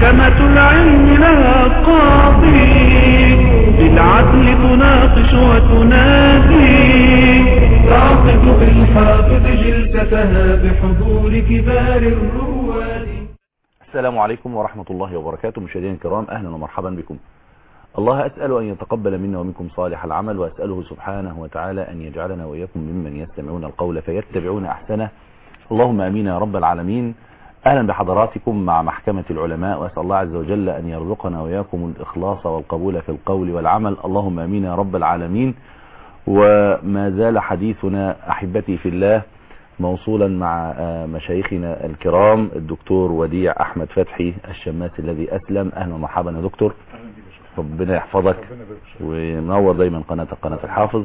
محكمة العلم لها قاضي بالعدل تناقش وتنادي تعقد بالحافظ جلستها بحضور كبار الرواد السلام عليكم ورحمة الله وبركاته مشاهدينا الكرام أهلا ومرحبا بكم الله أسأل أن يتقبل منا ومنكم صالح العمل وأسأله سبحانه وتعالى أن يجعلنا وإياكم ممن يستمعون القول فيتبعون أحسنه اللهم أمين يا رب العالمين أهلا بحضراتكم مع محكمة العلماء وأسأل الله عز وجل أن يرزقنا وإياكم الإخلاص والقبول في القول والعمل اللهم أمين يا رب العالمين وما زال حديثنا أحبتي في الله موصولا مع مشايخنا الكرام الدكتور وديع أحمد فتحي الشماس الذي أسلم أهلا ومرحبا يا دكتور ربنا يحفظك ومنور دايما قناة قناة الحافظ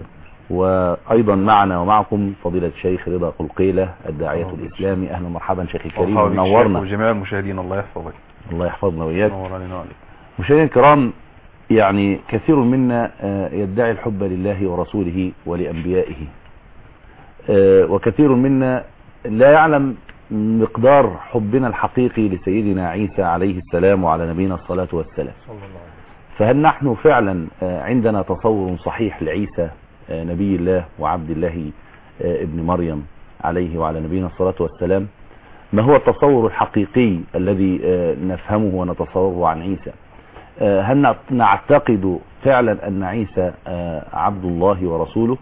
وأيضا معنا ومعكم فضيلة الشيخ رضا قلقيلة الداعية الإسلامي أهلا ومرحبا شيخ الكريم منورنا وجميع المشاهدين الله يحفظك الله يحفظنا وإياك نور علينا وعليك مشاهدينا الكرام يعني كثير منا يدعي الحب لله ورسوله ولأنبيائه وكثير منا لا يعلم مقدار حبنا الحقيقي لسيدنا عيسى عليه السلام وعلى نبينا الصلاة والسلام فهل نحن فعلا عندنا تصور صحيح لعيسى نبي الله وعبد الله ابن مريم عليه وعلى نبينا الصلاة والسلام ما هو التصور الحقيقي الذي نفهمه ونتصوره عن عيسى هل نعتقد فعلا أن عيسى عبد الله ورسوله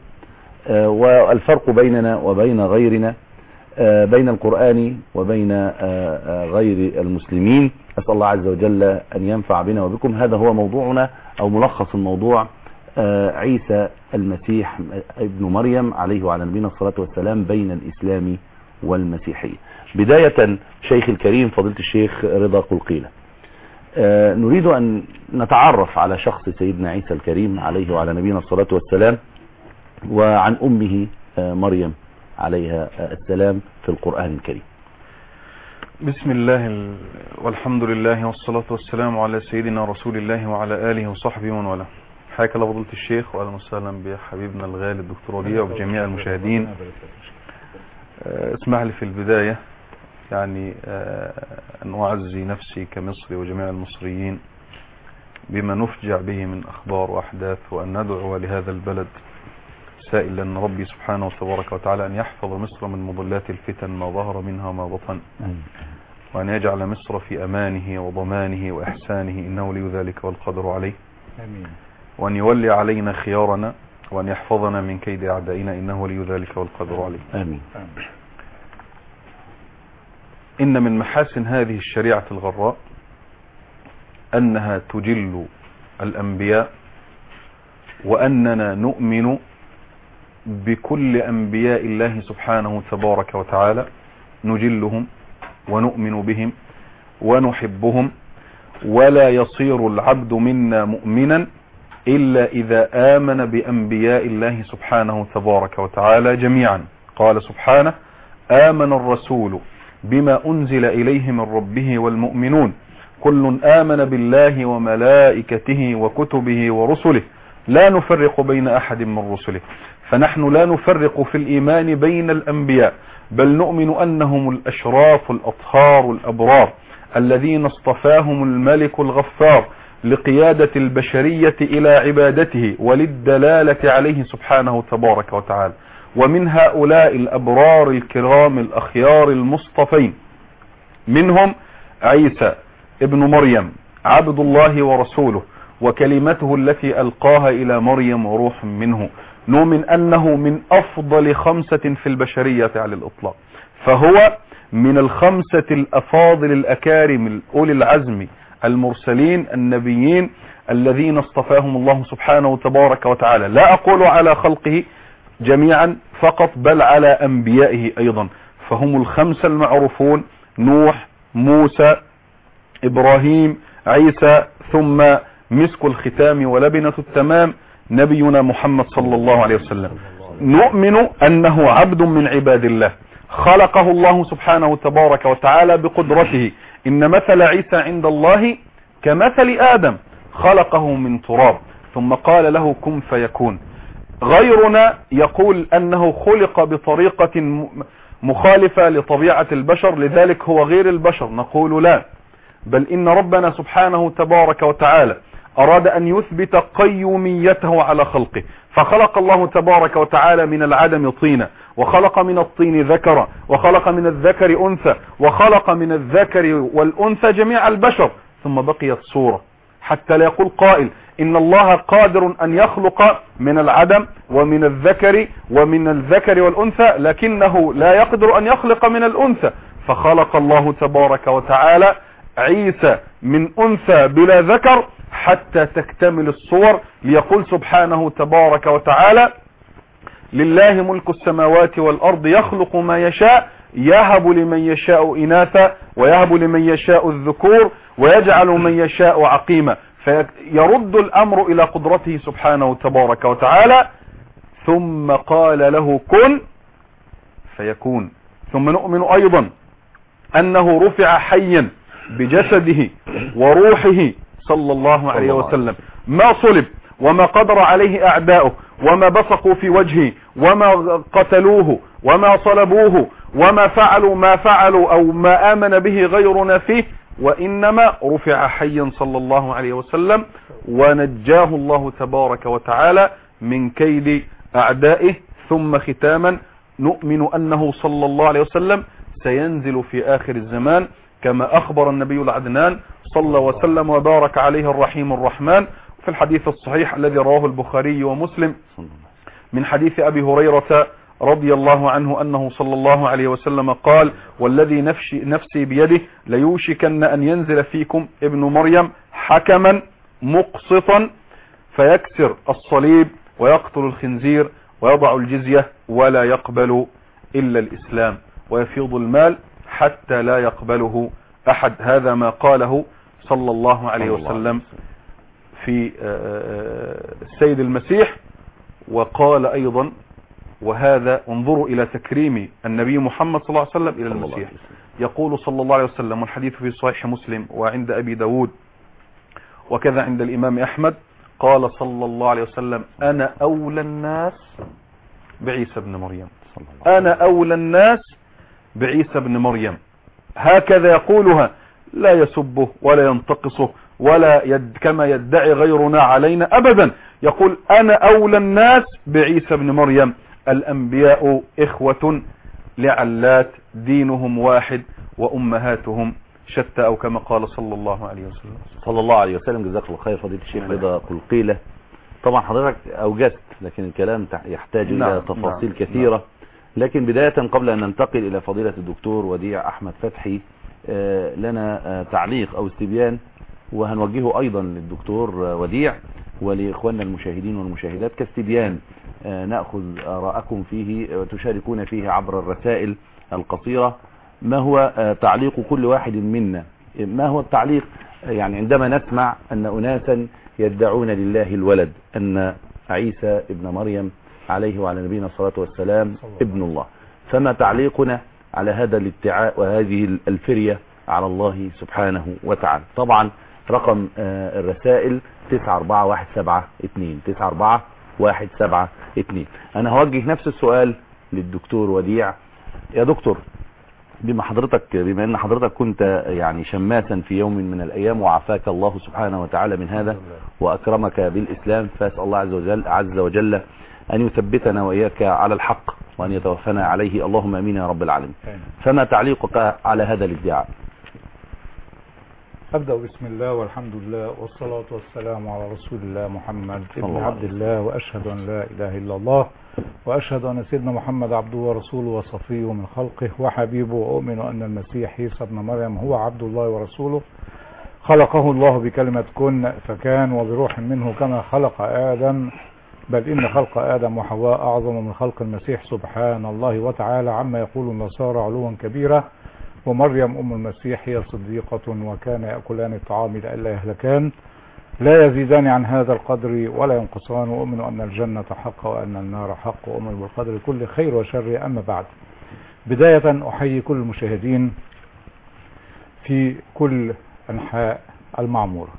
والفرق بيننا وبين غيرنا بين القرآن وبين غير المسلمين أسأل الله عز وجل أن ينفع بنا وبكم هذا هو موضوعنا أو ملخص الموضوع عيسى المسيح ابن مريم عليه وعلى نبينا الصلاة والسلام بين الإسلام والمسيحية بداية شيخ الكريم فضيلة الشيخ رضا قلقيلة نريد أن نتعرف على شخص سيدنا عيسى الكريم عليه وعلى نبينا الصلاة والسلام وعن أمه مريم عليها السلام في القرآن الكريم بسم الله والحمد لله والصلاة والسلام على سيدنا رسول الله وعلى آله وصحبه ومن والاه حياك الله فضيلة الشيخ وأهلا وسهلا بحبيبنا الغالي الدكتور وديع وبجميع المشاهدين اسمح لي في البداية يعني أن أعزي نفسي كمصري وجميع المصريين بما نفجع به من أخبار وأحداث وأن ندعو لهذا البلد سائلا ربي سبحانه وتبارك وتعالى أن يحفظ مصر من مضلات الفتن ما ظهر منها وما بطن وأن يجعل مصر في أمانه وضمانه وإحسانه إنه لي ذلك والقدر عليه وأن يولي علينا خيارنا وأن يحفظنا من كيد أعدائنا إنه لي ذلك والقدر عليه آمين إن من محاسن هذه الشريعة الغراء أنها تجل الأنبياء وأننا نؤمن بكل أنبياء الله سبحانه تبارك وتعالى نجلهم ونؤمن بهم ونحبهم ولا يصير العبد منا مؤمنا إلا إذا آمن بأنبياء الله سبحانه تبارك وتعالى جميعا قال سبحانه آمن الرسول بما أنزل إليه من ربه والمؤمنون كل آمن بالله وملائكته وكتبه ورسله لا نفرق بين أحد من رسله فنحن لا نفرق في الإيمان بين الأنبياء بل نؤمن أنهم الأشراف الأطهار الأبرار الذين اصطفاهم الملك الغفار لقيادة البشرية إلى عبادته وللدلالة عليه سبحانه تبارك وتعالى ومن هؤلاء الأبرار الكرام الأخيار المصطفين منهم عيسى ابن مريم عبد الله ورسوله وكلمته التي ألقاها إلى مريم وروح منه نؤمن أنه من أفضل خمسة في البشرية على الإطلاق فهو من الخمسة الأفاضل الأكارم أولي العزم المرسلين النبيين الذين اصطفاهم الله سبحانه وتبارك وتعالى لا أقول على خلقه جميعا فقط بل على أنبيائه أيضا فهم الخمسة المعروفون نوح موسى إبراهيم عيسى ثم مسك الختام ولبنة التمام نبينا محمد صلى الله عليه وسلم نؤمن أنه عبد من عباد الله خلقه الله سبحانه تبارك وتعالى بقدرته إن مثل عيسى عند الله كمثل آدم خلقه من تراب ثم قال له كن فيكون غيرنا يقول أنه خلق بطريقة مخالفة لطبيعة البشر لذلك هو غير البشر نقول لا بل إن ربنا سبحانه تبارك وتعالى أراد أن يثبت قيوميته على خلقه فخلق الله تبارك وتعالى من العدم طينا وخلق من الطين ذكرا وخلق من الذكر أنثى وخلق من الذكر والأنثى جميع البشر ثم بقيت صورة حتى لا يقول قائل إن الله قادر أن يخلق من العدم ومن الذكر ومن الذكر والأنثى لكنه لا يقدر أن يخلق من الأنثى فخلق الله تبارك وتعالى عيسى من أنثى بلا ذكر حتى تكتمل الصور ليقول سبحانه تبارك وتعالى لله ملك السماوات والأرض يخلق ما يشاء يهب لمن يشاء إناثا ويهب لمن يشاء الذكور ويجعل من يشاء عقيما فيرد الأمر إلى قدرته سبحانه تبارك وتعالى ثم قال له كن فيكون ثم نؤمن أيضا أنه رفع حيا بجسده وروحه صلى الله عليه وسلم ما صلب وما قدر عليه أعداؤه وما بصقوا في وجهه وما قتلوه وما صلبوه وما فعلوا ما فعلوا أو ما آمن به غيرنا فيه وإنما رفع حيا صلى الله عليه وسلم ونجاه الله تبارك وتعالى من كيد أعدائه ثم ختاما نؤمن أنه صلى الله عليه وسلم سينزل في آخر الزمان كما أخبر النبي العدنان صلى وسلم وبارك عليه الرحيم الرحمن في الحديث الصحيح الذي رواه البخاري ومسلم من حديث أبي هريرة رضي الله عنه أنه صلى الله عليه وسلم قال والذي نفسي, نفسي بيده ليوشكن أن ينزل فيكم ابن مريم حكما مقسطا فيكسر الصليب ويقتل الخنزير ويضع الجزية ولا يقبل إلا الإسلام ويفيض المال حتى لا يقبله أحد هذا ما قاله صلى الله عليه وسلم في السيد المسيح وقال أيضا وهذا انظروا إلى تكريم النبي محمد صلى الله عليه وسلم إلى المسيح يقول صلى الله عليه وسلم والحديث في صحيح مسلم وعند أبي داود وكذا عند الإمام أحمد قال صلى الله عليه وسلم أنا أولى الناس بعيسى بن مريم أنا أولى الناس بعيسى بن مريم هكذا يقولها لا يسبه ولا ينتقصه ولا يد كما يدعي غيرنا علينا أبدا يقول أنا أولى الناس بعيسى بن مريم الأنبياء إخوة لعلات دينهم واحد وأمهاتهم شتى أو كما قال صلى الله عليه وسلم صلى الله عليه وسلم جزاك الله خير فضيلة الشيخ رضا قلقيلة طبعا حضرتك أوجزت لكن الكلام يحتاج نعم، إلى تفاصيل نعم، كثيرة لكن بداية قبل أن ننتقل إلى فضيلة الدكتور وديع أحمد فتحي آه، لنا آه، تعليق أو استبيان وهنوجهه أيضا للدكتور آه، وديع ولإخواننا المشاهدين والمشاهدات كاستبيان آه، نأخذ آراءكم فيه وتشاركون فيه عبر الرسائل القصيرة ما هو آه، تعليق كل واحد منا ما هو التعليق آه، يعني عندما نسمع أن أناسا يدعون لله الولد أن عيسى ابن مريم عليه وعلى نبينا الصلاة والسلام ابن الله فما تعليقنا على هذا الادعاء وهذه الفرية على الله سبحانه وتعالى طبعا رقم آه، الرسائل 94172 94172 انا هوجه نفس السؤال للدكتور وديع يا دكتور بما حضرتك بما ان حضرتك كنت يعني شماسا في يوم من الايام وعافاك الله سبحانه وتعالى من هذا واكرمك بالاسلام فاسال الله عز وجل عز وجل ان يثبتنا واياك على الحق وان يتوفنا عليه اللهم امين يا رب العالمين فما تعليقك على هذا الادعاء أبدأ بسم الله والحمد لله والصلاة والسلام على رسول الله محمد صلى ابن الله عبد عليه الله وأشهد أن لا إله إلا الله وأشهد أن سيدنا محمد عبده ورسوله وصفيه من خلقه وحبيبه وأؤمن أن المسيح عيسى ابن مريم هو عبد الله ورسوله خلقه الله بكلمة كن فكان وبروح منه كما خلق آدم بل إن خلق آدم وحواء أعظم من خلق المسيح سبحان الله وتعالى عما يقول النصارى علوا كبيرا ومريم أم المسيح هي صديقة وكان يأكلان الطعام لئلا يهلكان لا يزيدان عن هذا القدر ولا ينقصان وأؤمن أن الجنة حق وأن النار حق وأؤمن بالقدر كل خير وشر أما بعد بداية أحيي كل المشاهدين في كل أنحاء المعمورة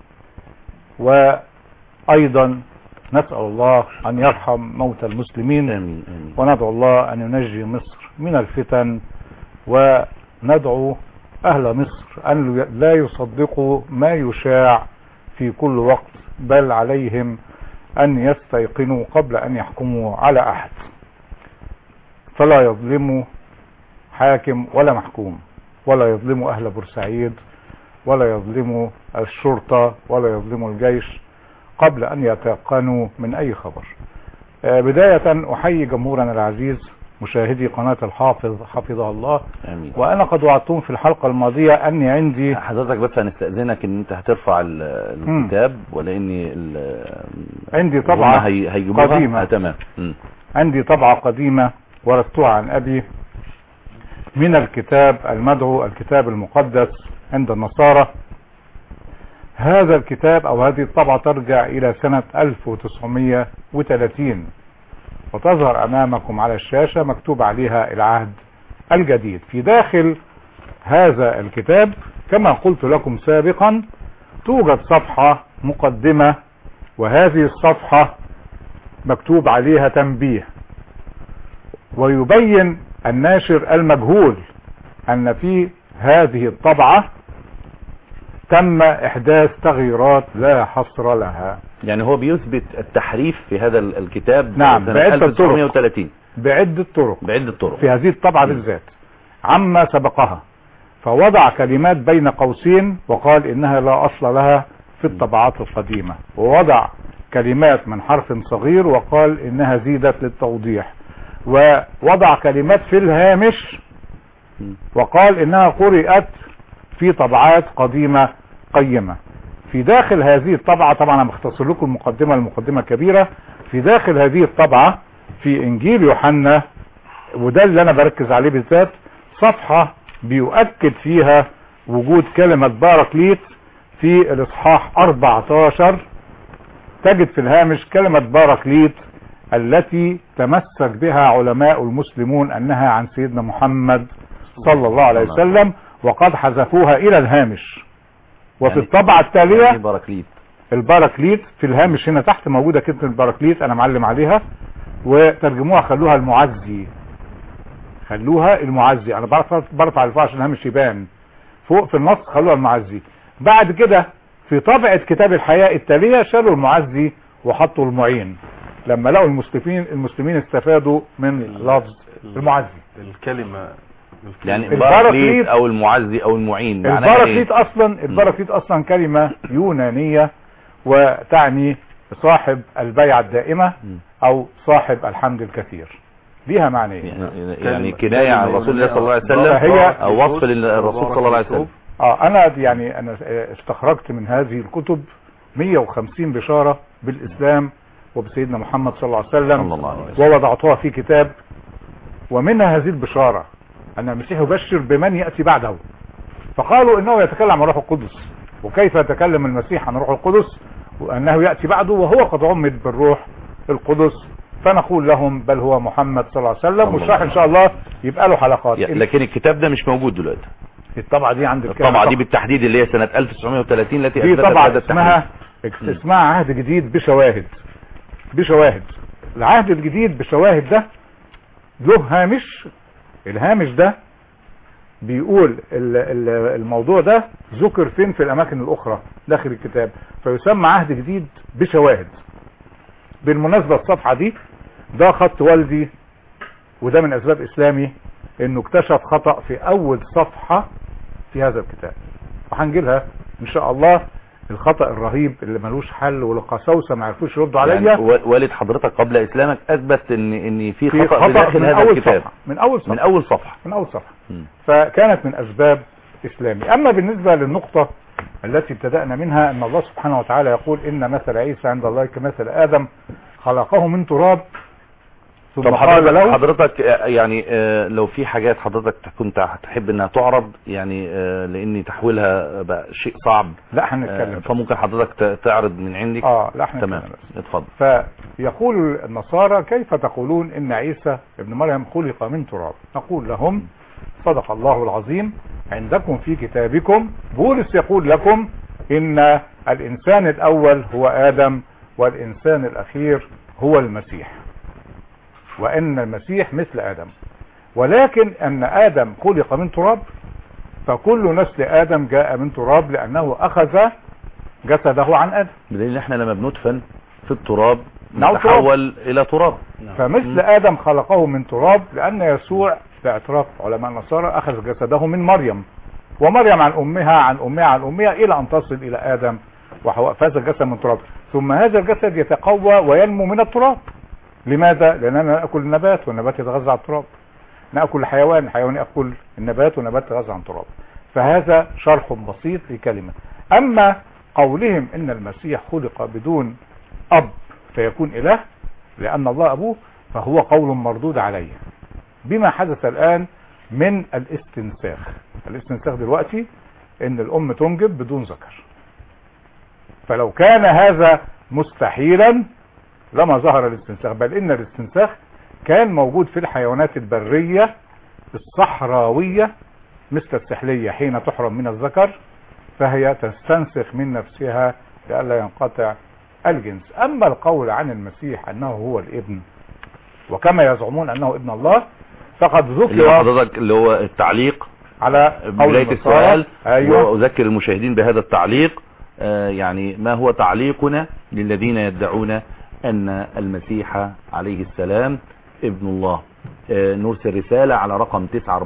وأيضا نسأل الله أن يرحم موتى المسلمين امين امين وندعو الله أن ينجي مصر من الفتن وندعو أهل مصر أن لا يصدقوا ما يشاع في كل وقت بل عليهم أن يستيقنوا قبل أن يحكموا على أحد فلا يظلموا حاكم ولا محكوم ولا يظلموا أهل بورسعيد ولا يظلموا الشرطة ولا يظلموا الجيش قبل أن يتيقنوا من أي خبر آه، بداية أحيي جمهورنا العزيز مشاهدي قناة الحافظ حفظها الله امين وأنا قد وعدتهم في الحلقة الماضية أني عندي حضرتك بس هنستأذنك ان انت هترفع ال- مم. الكتاب ولان ال- عندي هم طبعة هي- هيجيبوها قديمة. آه تمام مم. عندي طبعة قديمة ورثتها عن أبي من الكتاب المدعو الكتاب المقدس عند النصارى هذا الكتاب أو هذه الطبعة ترجع إلى سنة 1930 وتظهر أمامكم على الشاشة مكتوب عليها العهد الجديد في داخل هذا الكتاب كما قلت لكم سابقا توجد صفحة مقدمة وهذه الصفحة مكتوب عليها تنبيه ويبين الناشر المجهول ان في هذه الطبعة تم احداث تغييرات لا حصر لها يعني هو بيثبت التحريف في هذا ال- الكتاب نعم، سنة بعدة طرق. 1930 بعدة طرق بعدة طرق في هذه الطبعة بالذات عما سبقها فوضع كلمات بين قوسين وقال انها لا اصل لها في الطبعات القديمة ووضع كلمات من حرف صغير وقال انها زيدت للتوضيح ووضع كلمات في الهامش وقال انها قرأت في طبعات قديمة قيمة في داخل هذه الطبعة طبعا انا مختصر لكم المقدمة المقدمة كبيرة في داخل هذه الطبعة في انجيل يوحنا وده اللي انا بركز عليه بالذات صفحة بيؤكد فيها وجود كلمة باراكليت في الاصحاح 14 تجد في الهامش كلمة باراكليت التي تمسك بها علماء المسلمون انها عن سيدنا محمد صلى الله عليه وسلم وقد حذفوها الى الهامش وفي يعني- الطبعة التالية يعني باراكليت الباراكليت في الهامش هنا تحت موجودة كلمة الباراكليت انا معلم عليها وترجموها خلوها المعزي خلوها المعزي انا برفع برفع الفاء عشان الهامش يبان فوق في النص خلوها المعزي بعد كده في طبعة كتاب الحياة التالية شالوا المعزي وحطوا المعين لما لقوا المسلمين المسلمين استفادوا من لفظ المعزي الكلمة يعني الباراكليت- باراكليت او المعزي او المعين معناها الباراكليت ايه اصلا الباراكليت اصلا كلمة يونانية وتعني صاحب البيعة الدائمة مم. او صاحب الحمد الكثير ليها معنيين يعني, يعني كناية عن رسول الله صلى الله عليه وسلم فهي- او وصف للرسول صلى الله عليه وسلم اه انا يعني انا استخرجت من هذه الكتب 150 بشارة بالاسلام وبسيدنا محمد صلى الله عليه وسلم صلى الله عليه وسلم ووضعتها في كتاب ومنها هذه البشارة أن المسيح يبشر بمن يأتي بعده فقالوا إنه يتكلم عن روح القدس وكيف يتكلم المسيح عن روح القدس وأنه يأتي بعده وهو قد عمد بالروح القدس فنقول لهم بل هو محمد صلى الله عليه وسلم الله والشرح إن شاء الله يبقى له حلقات يعني لكن الكتاب ده مش موجود دلوقتي الطبعة دي عند الكلام الطبعة دي بالتحديد اللي هي سنة 1930 التي دي أثبتت طبعا هذا اسمها التحريف. اسمها عهد جديد بشواهد بشواهد العهد الجديد بشواهد ده له هامش الهامش ده بيقول ال- ال- الموضوع ده ذكر فين في الاماكن الاخرى داخل الكتاب فيسمى عهد جديد بشواهد بالمناسبة الصفحة دي ده خط والدي وده من اسباب اسلامي انه اكتشف خطأ في اول صفحة في هذا الكتاب وهنجيلها ان شاء الله الخطأ الرهيب اللي ملوش حل والقساوسة ما عرفوش يردوا عليا يعني و- والد حضرتك قبل اسلامك اثبت ان ان في في خطأ خطأ بداخل من هذا اول الكتاب صفحة من اول صفحة من اول صفحة من اول صفحة مم. فكانت من اسباب اسلامي اما بالنسبة للنقطة التي ابتدأنا منها ان الله سبحانه وتعالى يقول ان مثل عيسى عند الله كمثل ادم خلقه من تراب ثم طب قال حضرتك, له حضرتك آه، يعني آه، لو في حاجات حضرتك كنت هتحب انها تعرض يعني آه، لان تحويلها بقى شيء صعب لا آه، هنتكلم فممكن حضرتك ت- تعرض من عندك اه لا احنا تمام نتكلم بس. اتفضل فيقول النصارى كيف تقولون ان عيسى ابن مريم خلق من تراب نقول لهم صدق الله العظيم عندكم في كتابكم بولس يقول لكم ان الانسان الاول هو ادم والانسان الاخير هو المسيح وان المسيح مثل ادم ولكن ان ادم خلق من تراب فكل نسل آدم جاء من تراب لأنه أخذ جسده عن آدم بدليل ان احنا لما بندفن في التراب نعم، نتحول الى تراب فمثل آدم خلقه من تراب لأن يسوع باعتراف علماء النصارى أخذ جسده من مريم ومريم عن أمها عن أمها عن أمها إلى أن تصل إلى آدم وحواء فهذا الجسد من تراب ثم هذا الجسد يتقوى وينمو من التراب لماذا؟ لأننا نأكل النبات والنبات يتغذى على التراب نأكل الحيوان الحيوان يأكل النبات والنبات يتغذى على التراب فهذا شرح بسيط لكلمة أما قولهم إن المسيح خلق بدون أب فيكون إله لأن الله أبوه فهو قول مردود عليه بما حدث الآن من الاستنساخ الاستنساخ دلوقتي ان الام تنجب بدون ذكر فلو كان هذا مستحيلا لما ظهر الاستنساخ بل ان الاستنساخ كان موجود في الحيوانات البرية الصحراوية مثل السحلية حين تحرم من الذكر فهي تستنسخ من نفسها لئلا ينقطع الجنس اما القول عن المسيح انه هو الابن وكما يزعمون انه ابن الله فقد اللي هو ذكر حضرتك اللي هو التعليق على قول بداية النصارى. السؤال ايوه وأذكر المشاهدين بهذا التعليق آه، يعني ما هو تعليقنا للذين يدعون أن المسيح عليه السلام ابن الله آه، نرسل رسالة على رقم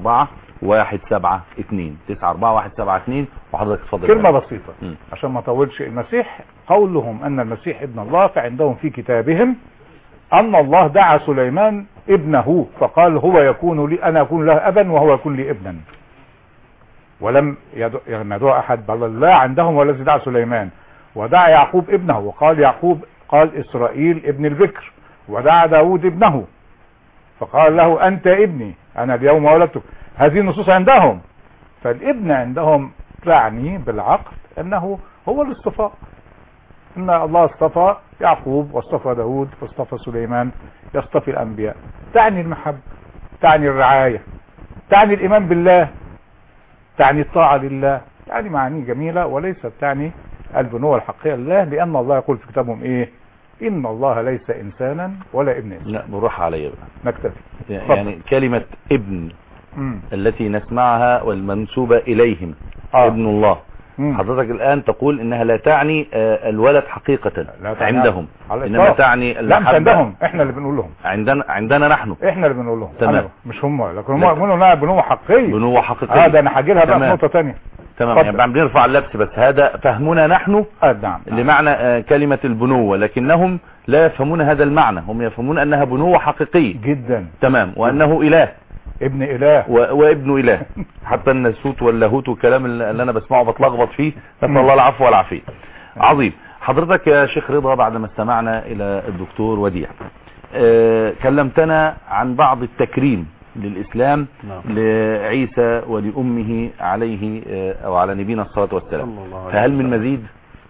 94172 94172 وحضرتك اتفضل كلمة بسيطة مم. عشان ما اطولش المسيح قولهم ان المسيح ابن الله فعندهم في كتابهم ان الله دعا سليمان ابنه فقال هو يكون لي انا اكون له ابا وهو يكون لي ابنا ولم يدعو يعني يدعو احد بل الله عندهم والذي دعا سليمان ودعا يعقوب ابنه وقال يعقوب قال اسرائيل ابن البكر ودعا داود ابنه فقال له انت ابني انا اليوم ولدتك هذه النصوص عندهم فالابن عندهم تعني بالعقل انه هو الاصطفاء ان الله اصطفى يعقوب واصطفى داود واصطفى سليمان يصطفي الانبياء تعني المحبة تعني الرعاية تعني الايمان بالله تعني الطاعة لله يعني معاني جميلة وليست تعني البنوة الحقيقية لله لان الله يقول في كتابهم ايه ان الله ليس انسانا ولا ابن انسان لا بالراحة عليا بقى نكتفي يعني كلمة ابن مم. التي نسمعها والمنسوبة إليهم آه. ابن الله مم. حضرتك الآن تقول إنها لا تعني آه، الولد حقيقة لا تعني عندهم على إنما الإطلاق. تعني لا مش المحبة عندهم احنا اللي بنقول لهم عندنا عندنا نحن احنا اللي بنقول لهم تمام. أنا- مش هم لكن هم لا. يقولوا انها بنوة حقيقية بنوة حقيقية اه ده انا هاجي لها بقى في تمام. نقطة تانية تمام اتفضل. يعني بنرفع اللبس بس هذا فهمنا نحن اه نعم نعم. لمعنى آه، كلمة البنوة لكنهم لا يفهمون هذا المعنى هم يفهمون أنها بنوة حقيقية جدا تمام وأنه إله ابن اله و- وابن إله حتى الناسوت واللاهوت والكلام اللي اللي أنا بسمعه بتلخبط فيه نسأل الله العفو والعافية عظيم حضرتك يا شيخ رضا بعد ما استمعنا إلى الدكتور وديع آه، كلمتنا عن بعض التكريم للإسلام نعم. لعيسى ولأمه عليه آه، أو على نبينا الصلاة والسلام صلى الله عليه فهل من وسلم. مزيد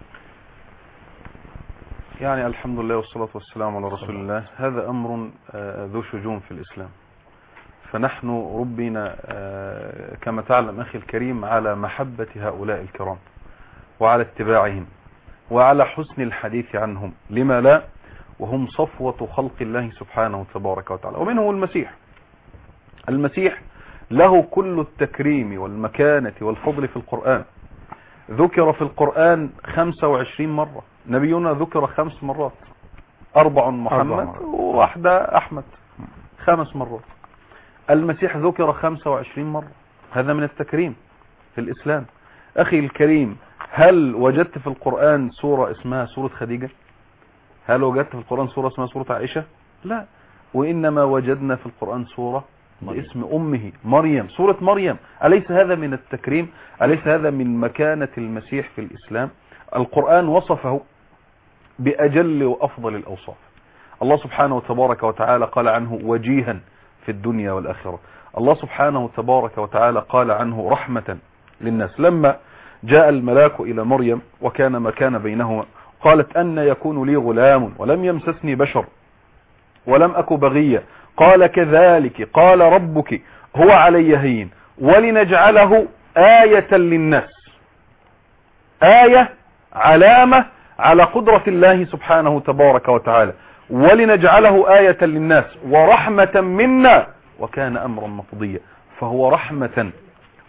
يعني الحمد لله والصلاة والسلام على رسول الله هذا أمر آه، ذو شجون في الإسلام فنحن ربنا آه، كما تعلم أخي الكريم على محبة هؤلاء الكرام وعلى اتباعهم وعلى حسن الحديث عنهم لما لا وهم صفوة خلق الله سبحانه تبارك وتعالى ومنهم المسيح المسيح له كل التكريم والمكانة والفضل في القرآن ذكر في القرآن 25 مرة نبينا ذكر خمس مرات أربع محمد مرات. وواحدة أحمد خمس مرات المسيح ذكر 25 مرة هذا من التكريم في الإسلام أخي الكريم هل وجدت في القرآن سورة اسمها سورة خديجة هل وجدت في القرآن سورة اسمها سورة عائشة لا وإنما وجدنا في القرآن سورة باسم أمه مريم سورة مريم أليس هذا من التكريم أليس هذا من مكانة المسيح في الإسلام القرآن وصفه بأجل وأفضل الأوصاف الله سبحانه وتبارك وتعالى قال عنه وجيها في الدنيا والآخرة الله سبحانه وتبارك وتعالى قال عنه رحمة للناس لما جاء الملاك إلى مريم وكان ما كان بينهما قالت أن يكون لي غلام ولم يمسسني بشر ولم أك بغيا قال كذلك قال ربك هو علي هين ولنجعله آية للناس آية علامة على قدرة الله سبحانه تبارك وتعالى ولنجعله آية للناس ورحمة منا وكان أمرا مقضيا فهو رحمة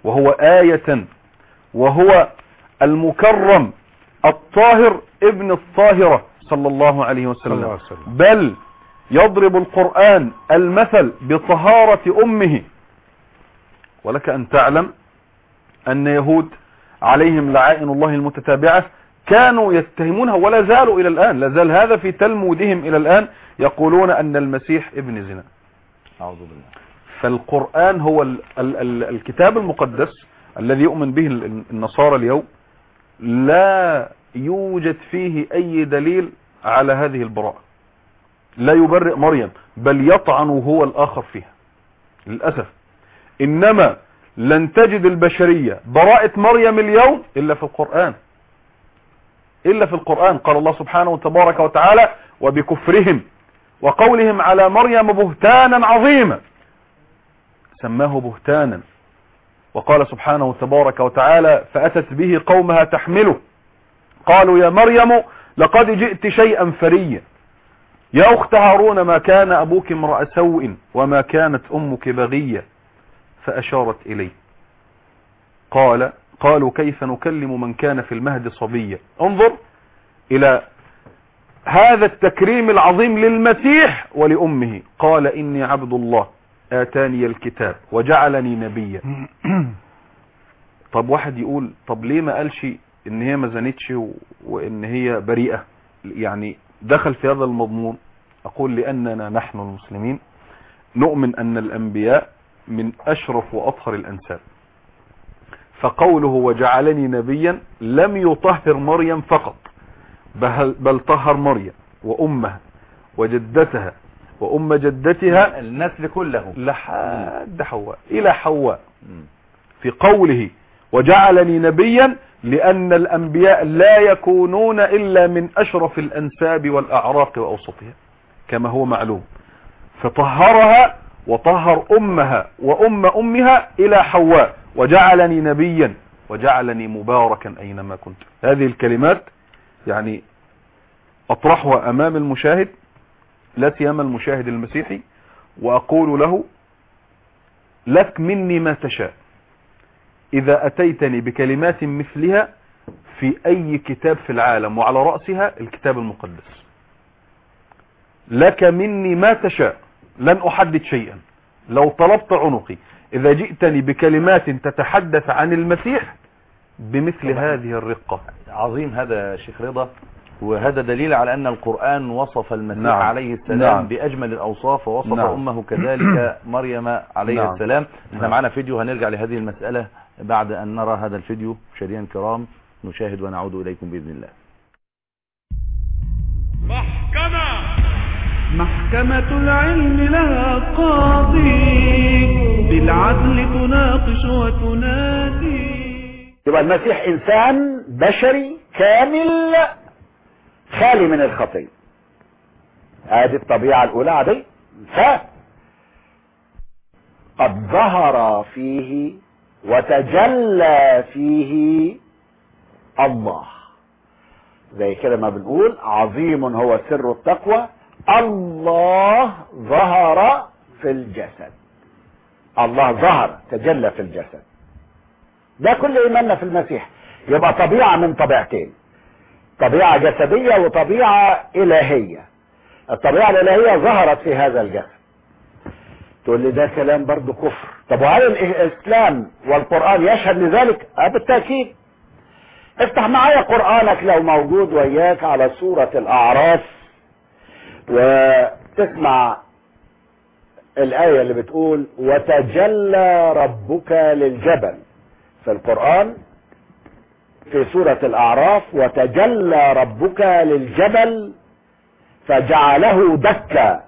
وهو آية وهو المكرم الطاهر ابن الطاهرة صلى الله عليه صلى الله وسلم عليه وسلم. بل يضرب القرآن المثل بطهارة أمه ولك أن تعلم أن يهود عليهم لعائن الله المتتابعة كانوا يتهمونها ولا زالوا إلى الآن لا زال هذا في تلمودهم إلى الآن يقولون أن المسيح ابن زنا أعوذ بالله فالقرآن هو ال ال ال الكتاب المقدس الذي يؤمن به ال- النصارى اليوم لا يوجد فيه أي دليل على هذه البراءة لا يبرئ مريم بل يطعن هو الآخر فيها للأسف إنما لن تجد البشرية براءة مريم اليوم إلا في القرآن إلا في القرآن قال الله سبحانه تبارك وتعالى وبكفرهم وقولهم على مريم بهتانا عظيما سماه بهتانا وقال سبحانه تبارك وتعالى فأتت به قومها تحمله قالوا يا مريم لقد جئت شيئا فريا يا أخت هارون ما كان أبوك امرأ سوء وما كانت أمك بغية فأشارت إليه قال قالوا كيف نكلم من كان في المهد صبيا انظر إلى هذا التكريم العظيم للمسيح ولأمه قال إني عبد الله آتاني الكتاب وجعلني نبيا طب واحد يقول طب ليه ما قالش ان هي ما زنتش و- وان هي بريئة يعني دخل في هذا المضمون اقول لاننا نحن المسلمين نؤمن ان الانبياء من اشرف واطهر الانساب فقوله وجعلني نبيا لم يطهر مريم فقط بل, بل طهر مريم وامها وجدتها وام جدتها النسل كله لحد حواء الى حواء مم. في قوله وجعلني نبيا لأن الأنبياء لا يكونون إلا من أشرف الأنساب والأعراق وأوسطها كما هو معلوم فطهرها وطهر أمها وأم أمها إلى حواء وجعلني نبيا وجعلني مباركا أينما كنت هذه الكلمات يعني أطرحها أمام المشاهد لا سيما المشاهد المسيحي وأقول له لك مني ما تشاء إذا أتيتني بكلمات مثلها في أي كتاب في العالم وعلى رأسها الكتاب المقدس لك مني ما تشاء لن أحدد شيئا لو طلبت عنقي إذا جئتني بكلمات تتحدث عن المسيح بمثل هذه الرقة عظيم هذا يا شيخ رضا وهذا دليل على أن القرآن وصف المسيح نعم. عليه السلام نعم. بأجمل الأوصاف ووصف نعم. أمه كذلك مريم عليه نعم. السلام احنا نعم. معنا فيديو هنرجع لهذه المسألة بعد أن نرى هذا الفيديو مشاهدينا الكرام نشاهد ونعود إليكم بإذن الله محكمة العلم لها قاضي بالعدل تناقش وتنادي يبقى المسيح انسان بشري كامل خالي من الخطيه ادي الطبيعه الاولى عادي انسان قد ظهر فيه وتجلى فيه الله زي كده ما بنقول عظيم هو سر التقوى الله ظهر في الجسد الله ظهر تجلى في الجسد ده كل ايماننا في المسيح يبقى طبيعة من طبيعتين طبيعة جسدية وطبيعة الهية الطبيعة الالهية ظهرت في هذا الجسد تقول لي ده كلام برضو كفر طب وهل الاسلام والقرآن يشهد لذلك اه بالتأكيد افتح معايا قرآنك لو موجود وياك على سورة الاعراف وتسمع الآية اللي بتقول وتجلى ربك للجبل في القرآن في سورة الأعراف وتجلى ربك للجبل فجعله دكا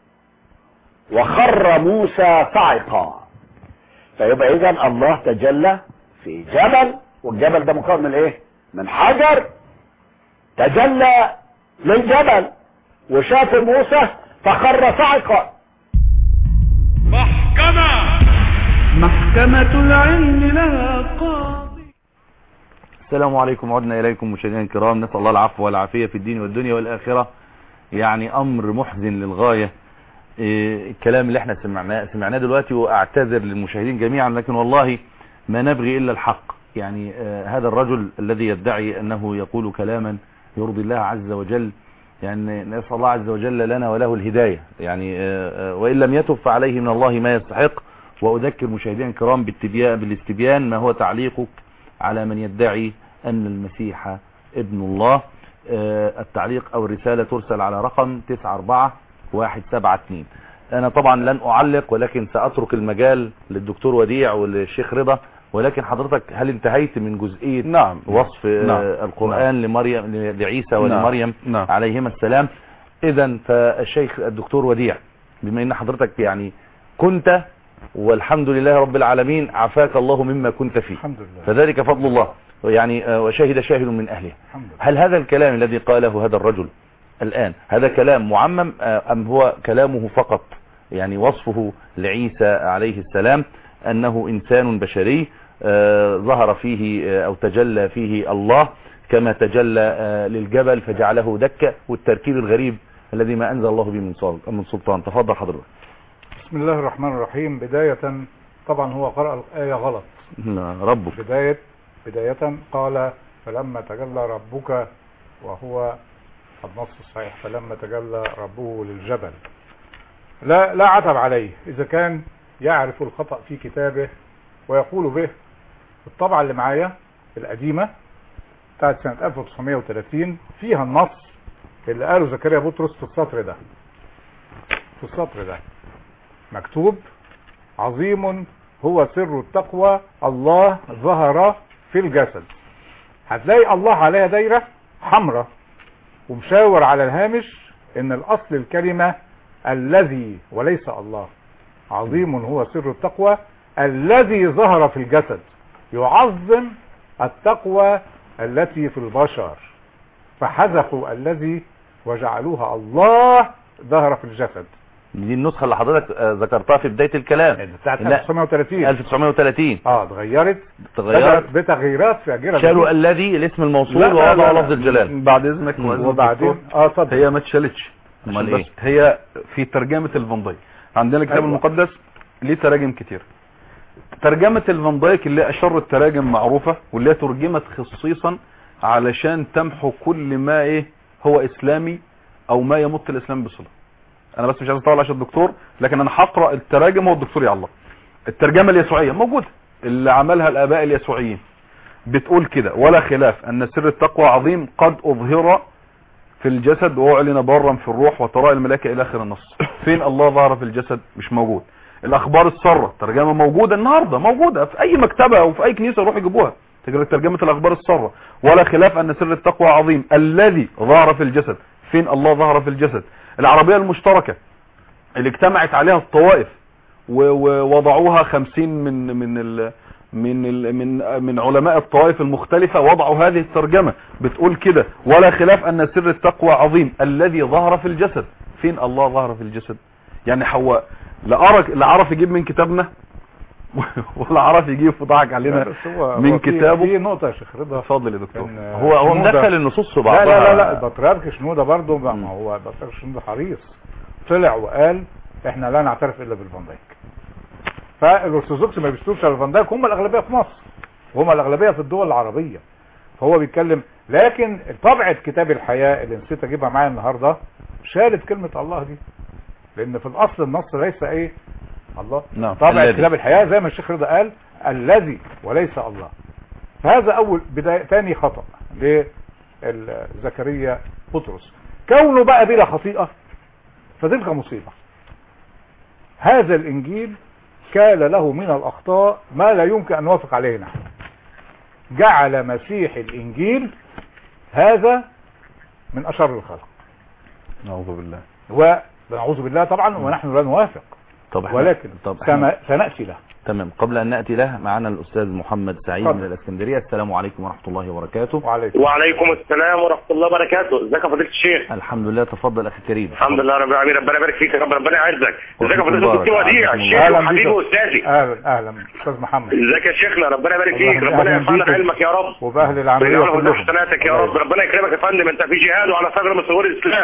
وخر موسى صعقا فيبقى إذا الله تجلى في جبل والجبل ده مكون من إيه؟ من حجر تجلى للجبل وشاف موسى فخر صعقا محكمة العلم لها قاضي السلام عليكم عدنا إليكم مشاهدينا الكرام نسأل الله العفو والعافية في الدين والدنيا والآخرة يعني أمر محزن للغاية إيه، الكلام اللي احنا سمعناه سمعناه دلوقتي واعتذر للمشاهدين جميعا لكن والله ما نبغي إلا الحق يعني آه، هذا الرجل الذي يدعي أنه يقول كلاما يرضي الله عز وجل يعني نسأل الله عز وجل لنا وله الهداية يعني آه، آه، وإن لم يتب فعليه من الله ما يستحق وأذكر مشاهدينا الكرام بالتبيان بالاستبيان ما هو تعليقك على من يدعي أن المسيح ابن الله آه، التعليق أو الرسالة ترسل على رقم 94172 أنا طبعا لن أعلق ولكن سأترك المجال للدكتور وديع وللشيخ رضا ولكن حضرتك هل انتهيت من جزئية نعم وصف آه، نعم. القرآن لمريم لعيسى ولمريم نعم. عليهما السلام اذا فالشيخ الدكتور وديع بما ان حضرتك يعني كنت والحمد لله رب العالمين عافاك الله مما كنت فيه الحمد لله فذلك فضل الله يعني آه، وشهد شاهد من اهله الحمد لله هل هذا الكلام الذي قاله هذا الرجل الآن هذا كلام معمم آه، أم هو كلامه فقط يعني وصفه لعيسى عليه السلام أنه إنسان بشري آه، ظهر فيه آه، أو تجلى فيه الله كما تجلى آه، للجبل فجعله دكة والتركيب الغريب الذي ما أنزل الله به من سل- من سلطان تفضل حضرتك بسم الله الرحمن الرحيم بداية طبعا هو قرأ الآية غلط ربك بداية بداية قال فلما تجلى ربك وهو النص الصحيح فلما تجلى ربه للجبل لا لا عتب عليه إذا كان يعرف الخطأ في كتابه ويقول به الطبعة اللي معايا القديمة بتاعت سنة 1930 فيها النص اللي قاله زكريا بطرس في السطر ده في السطر ده مكتوب عظيم هو سر التقوى الله ظهر في الجسد هتلاقي الله عليها دايرة حمراء ومشاور على الهامش ان الاصل الكلمة الذي وليس الله عظيم هو سر التقوى الذي ظهر في الجسد يعظم التقوى التي في البشر فحذفوا الذي وجعلوها الله ظهر في الجسد دي النسخة اللي حضرتك آه، ذكرتها في بداية الكلام بتاعت لا. 1930 1930 اه اتغيرت تغيرت بدأت بتغييرات فاجرة شالوا الذي الاسم الموصول لا، لا، ووضعوا لا، لفظ الجلال بعد اذنك مم. وإذن وبعدين الدكتور، اه اتفضل هي ما اتشالتش أمال عشان إيه؟ بس هي في ترجمة الفان دايك عندنا الكتاب أيوة. المقدس ليه تراجم كتير ترجمة الفان دايك اللي هي اشر التراجم معروفة واللي هي ترجمت خصيصا علشان تمحو كل ما ايه هو اسلامي او ما يمت الاسلام بصلة انا بس مش عايز اطول عشان الدكتور لكن انا هقرا التراجم هو الدكتور يعلق الترجمة اليسوعية موجودة اللي عملها الاباء اليسوعيين بتقول كده ولا خلاف ان سر التقوى عظيم قد اظهر في الجسد واعلن برا في الروح وتراء الملائكه الى اخر النص فين الله ظهر في الجسد مش موجود الاخبار الساره ترجمه موجوده النهارده موجوده في اي مكتبه او في اي كنيسه روح يجيبوها تجربه ترجمه الاخبار الساره ولا خلاف ان سر التقوى عظيم الذي ظهر في الجسد فين الله ظهر في الجسد العربيه المشتركه اللي اجتمعت عليها الطوائف و- ووضعوها خمسين من من ال من ال من من علماء الطوائف المختلفة وضعوا هذه الترجمة بتقول كده ولا خلاف ان سر التقوى عظيم الذي ظهر في الجسد فين الله ظهر في الجسد يعني حواء لا عرف لا عرف يجيب من كتابنا ولا عرف يجيب فضحك علينا بس هو من هو في- كتابه. في نقطة يا شيخ رضا اتفضل يا دكتور كان هو هو شنودة- مدخل النصوص في لا بعضها لا لا لا البطريرك شنودة برضه ما مم. ما هو البطريرك شنودة حريص طلع وقال احنا لا نعترف الا بالفان دايك فالارثوذكس ما بيشتروش على الفان دايك هم الاغلبيه في مصر وهم الاغلبيه في الدول العربيه فهو بيتكلم لكن طبعه كتاب الحياه اللي نسيت اجيبها معايا النهارده شالت كلمه الله دي لان في الاصل النص ليس ايه الله نعم طبعا الذي. كتاب الحياة زي ما الشيخ رضا قال الذي وليس الله فهذا اول بداية ثاني خطأ لزكريا بطرس كونه بقى بلا خطيئة فتلك مصيبة هذا الانجيل كان له من الاخطاء ما لا يمكن ان نوافق عليه نحن جعل مسيح الانجيل هذا من اشر الخلق نعوذ بالله ونعوذ بالله طبعا ونحن لا نوافق طب احنا ولكن طب احنا سما- سنأتي له تمام قبل ان ناتي له معنا الاستاذ محمد سعيد اتفضل. من الاسكندريه السلام عليكم ورحمه الله وبركاته وعليكم وعليكم السلام ورحمة الله وبركاته ازيك يا فضيلة الشيخ الحمد لله تفضل اخي الكريم الحمد لله رب العالمين ربنا يبارك فيك يا رب ربنا يعزك ازيك يا وفيكم فضيلة الدكتور بارك. وديع أهلا الشيخ أهلا وحبيبي بك. واستاذي اهلا اهلا استاذ محمد ازيك يا شيخنا ربنا يبارك فيك الله ربنا أهلا يرفعنا بيك. علمك يا رب وباهل العمليه ويجعله في كلهم حسناتك يا رب ربنا يكرمك يا فندم انت في جهاد وعلى ثغر من ثغور الاسلام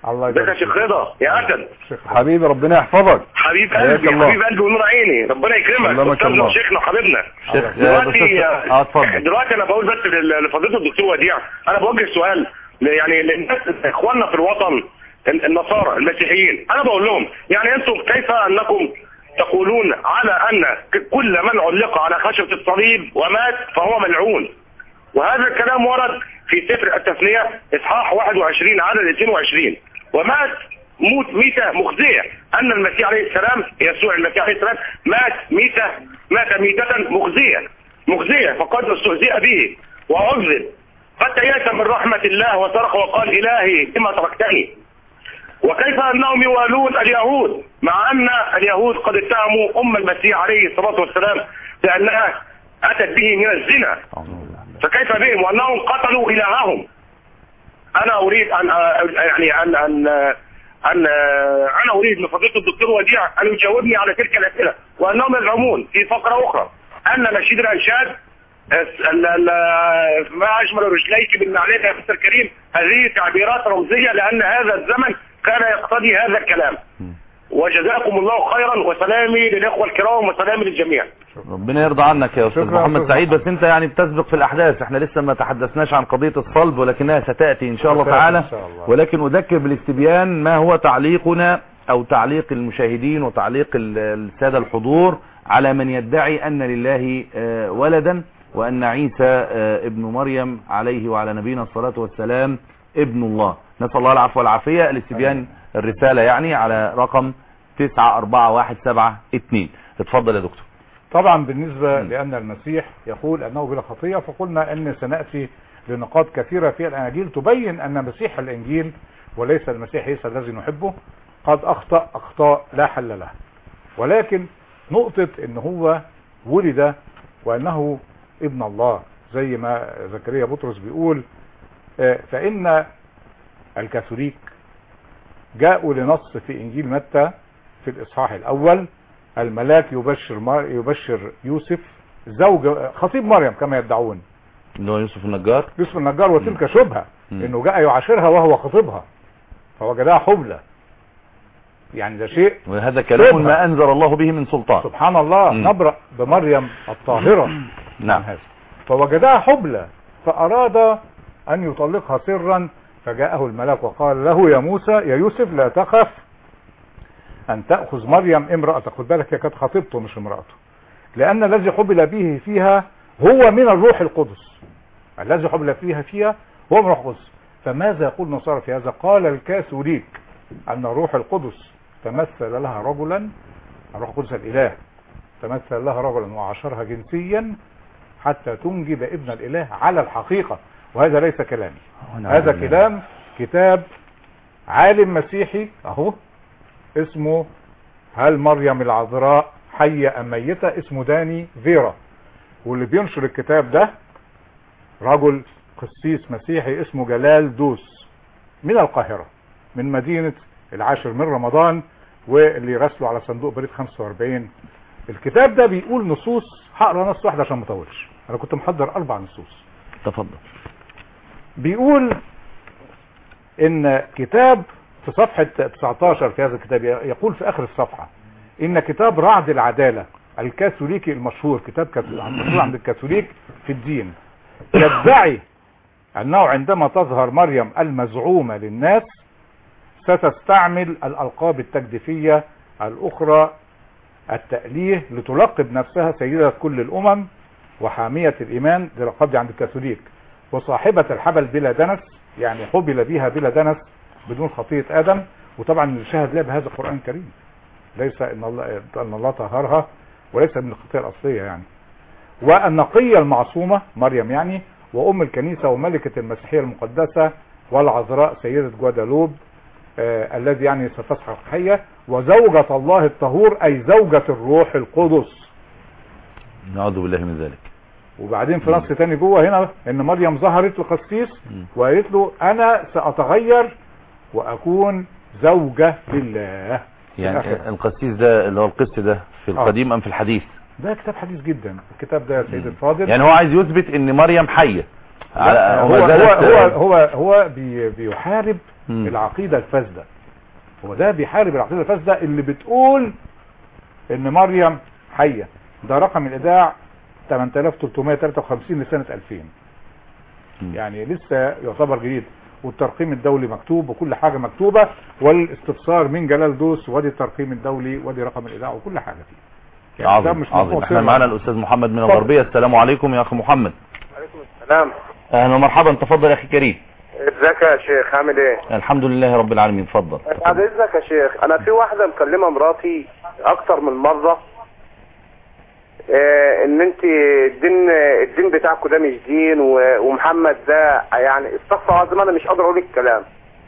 الله ازيك يا يبارك شيخ فيك. رضا يا اسد شيخ حبيبي ربنا يحفظك حبيب حياك قلبي الله. حبيب قلبي ونور عيني ربنا يكرمك سلمك استاذنا الله. وشيخنا وحبيبنا شيخ آه، دلوقتي بس- اه اتفضل دلوقتي انا بقول بس لل- لفضيله الدكتور وديع انا بوجه سؤال ل- يعني للناس اخواننا في الوطن ال- النصارى المسيحيين انا بقول لهم يعني انتم كيف انكم تقولون على ان ك- كل من علق على خشبه الصليب ومات فهو ملعون وهذا الكلام ورد في سفر التثنيه اصحاح 21 عدد 22 ومات موت ميتة مخزية أن المسيح عليه السلام يسوع المسيح عليه السلام مات ميتة مات ميتة مخزية مخزية فقد استهزئ به وعذب حتى يأس من رحمة الله وصرخ وقال إلهي لما تركتني وكيف أنهم يوالون اليهود مع أن اليهود قد اتهموا أم المسيح عليه الصلاة والسلام بأنها أتت به من الزنا فكيف بهم وأنهم قتلوا إلههم أنا أريد أن يعني أن أن أن أنا أريد من فضيلة الدكتور وديع أن يجاوبني على تلك الأسئلة وأنهم يزعمون في فقرة أخرى أن نشيد الأنشاد ال- ال- ما أجمل رجليك بالنعلين يا مستر كريم هذه تعبيرات رمزية لأن هذا الزمن كان يقتضي هذا الكلام وجزاكم الله خيرا وسلامي للإخوة الكرام وسلامي للجميع ربنا يرضى عنك يا استاذ شكرا يا محمد أستاذ سعيد محمد. بس انت يعني بتسبق في الاحداث احنا لسه ما تحدثناش عن قضية الصلب ولكنها ستأتي ان شاء الله ستأتي تعالى إن شاء الله. ولكن اذكر بالاستبيان ما هو تعليقنا او تعليق المشاهدين وتعليق ال- السادة الحضور على من يدعي ان لله آه، ولدا وان عيسى آه، ابن مريم عليه وعلى نبينا الصلاة والسلام ابن الله نسأل الله العفو والعافية الاستبيان الرسالة يعني على رقم 941772 اتفضل يا دكتور طبعا بالنسبة مم. لأن المسيح يقول أنه بلا خطية فقلنا أن سنأتي لنقاط كثيرة في الأناجيل تبين أن مسيح الإنجيل وليس المسيح عيسى الذي نحبه قد أخطأ أخطاء لا حل لها ولكن نقطة أن هو ولد وأنه ابن الله زي ما زكريا بطرس بيقول آه، فإن الكاثوليك جاءوا لنص في إنجيل متى في الإصحاح الأول الملاك يبشر مار يبشر يوسف زوج خطيب مريم كما يدعون اللي هو يوسف النجار يوسف النجار وتلك شبهة مم. انه جاء يعاشرها وهو خطيبها فوجدها حبلى يعني ده شيء وهذا كلام شبهة. ما أنزل الله به من سلطان سبحان الله مم. نبرأ بمريم الطاهرة نعم عن هذا فوجدها حبلى فأراد أن يطلقها سرا فجاءه الملاك وقال له يا موسى يا يوسف لا تخف أن تأخذ مريم امرأتك خد بالك هي كانت خطيبته مش امرأته لأن الذي حبل به فيها هو من الروح القدس الذي حبل فيها فيها هو من الروح القدس فماذا يقول النصارى في هذا قال الكاثوليك أن الروح القدس تمثل لها رجلا الروح القدس الإله تمثل لها رجلا وعاشرها جنسيا حتى تنجب ابن الإله على الحقيقة وهذا ليس كلامي هذا كلام كتاب عالم مسيحي اهو اسمه هل مريم العذراء حية ام ميتة اسمه داني فيرا واللي بينشر الكتاب ده رجل قسيس مسيحي اسمه جلال دوس من القاهرة من مدينة العاشر من رمضان واللي يرسلوا على صندوق بريد 45 الكتاب ده بيقول نصوص هقرا نص واحد عشان ما اطولش انا كنت محضر اربع نصوص تفضل بيقول ان كتاب في صفحة 19 في هذا الكتاب يقول في اخر الصفحة ان كتاب رعد العدالة الكاثوليكي المشهور كتاب كاث- مشهور عند الكاثوليك في الدين يدعي انه عندما تظهر مريم المزعومة للناس ستستعمل الالقاب التجديفية الاخرى التأليه لتلقب نفسها سيدة كل الامم وحامية الايمان دي الالقاب دي عند الكاثوليك وصاحبة الحبل بلا دنس يعني حبل بها بلا دنس بدون خطية آدم وطبعا اللي شاهد لها بهذا القرآن الكريم ليس ان الله ان الله طهرها وليس من الخطية الأصلية يعني والنقية المعصومة مريم يعني وأم الكنيسة وملكة المسيحية المقدسة والعذراء سيدة جوادالوب آه الذي يعني ستصحى حية وزوجة الله الطهور أي زوجة الروح القدس نعوذ بالله من ذلك وبعدين في نص تاني جوه هنا ان مريم ظهرت لقسيس مم. وقالت له انا ساتغير واكون زوجة لله في يعني الآخر. القسيس ده اللي هو القس ده في القديم أم في الحديث ده كتاب حديث جدا الكتاب ده يا سيدي الفاضل يعني هو عايز يثبت ان مريم حية على هو وما هو زالت- هو هو, هو بي بيحارب مم. العقيدة الفاسدة هو ده بيحارب العقيدة الفاسدة اللي بتقول ان مريم حية ده رقم الايداع 8353 لسنة 2000 مم. يعني لسه يعتبر جديد والترقيم الدولي مكتوب وكل حاجة مكتوبة والاستفسار من جلال دوس وادي الترقيم الدولي وادي رقم الايداع وكل حاجة فيه يعني ده عظيم مش عظيم موضوع احنا سر. معانا الاستاذ محمد من اتفضل. الغربية السلام عليكم يا اخ محمد عليكم السلام اهلا ومرحبا تفضل يا اخي كريم ازيك يا شيخ عامل ايه؟ الحمد لله رب العالمين اتفضل بعد اذنك يا شيخ انا في واحده مكلمه مراتي اكتر من مره إيه ان انت الدين الدين بتاعكم ده مش دين و- ومحمد ده يعني استغفر الله العظيم انا مش قادر اقول الكلام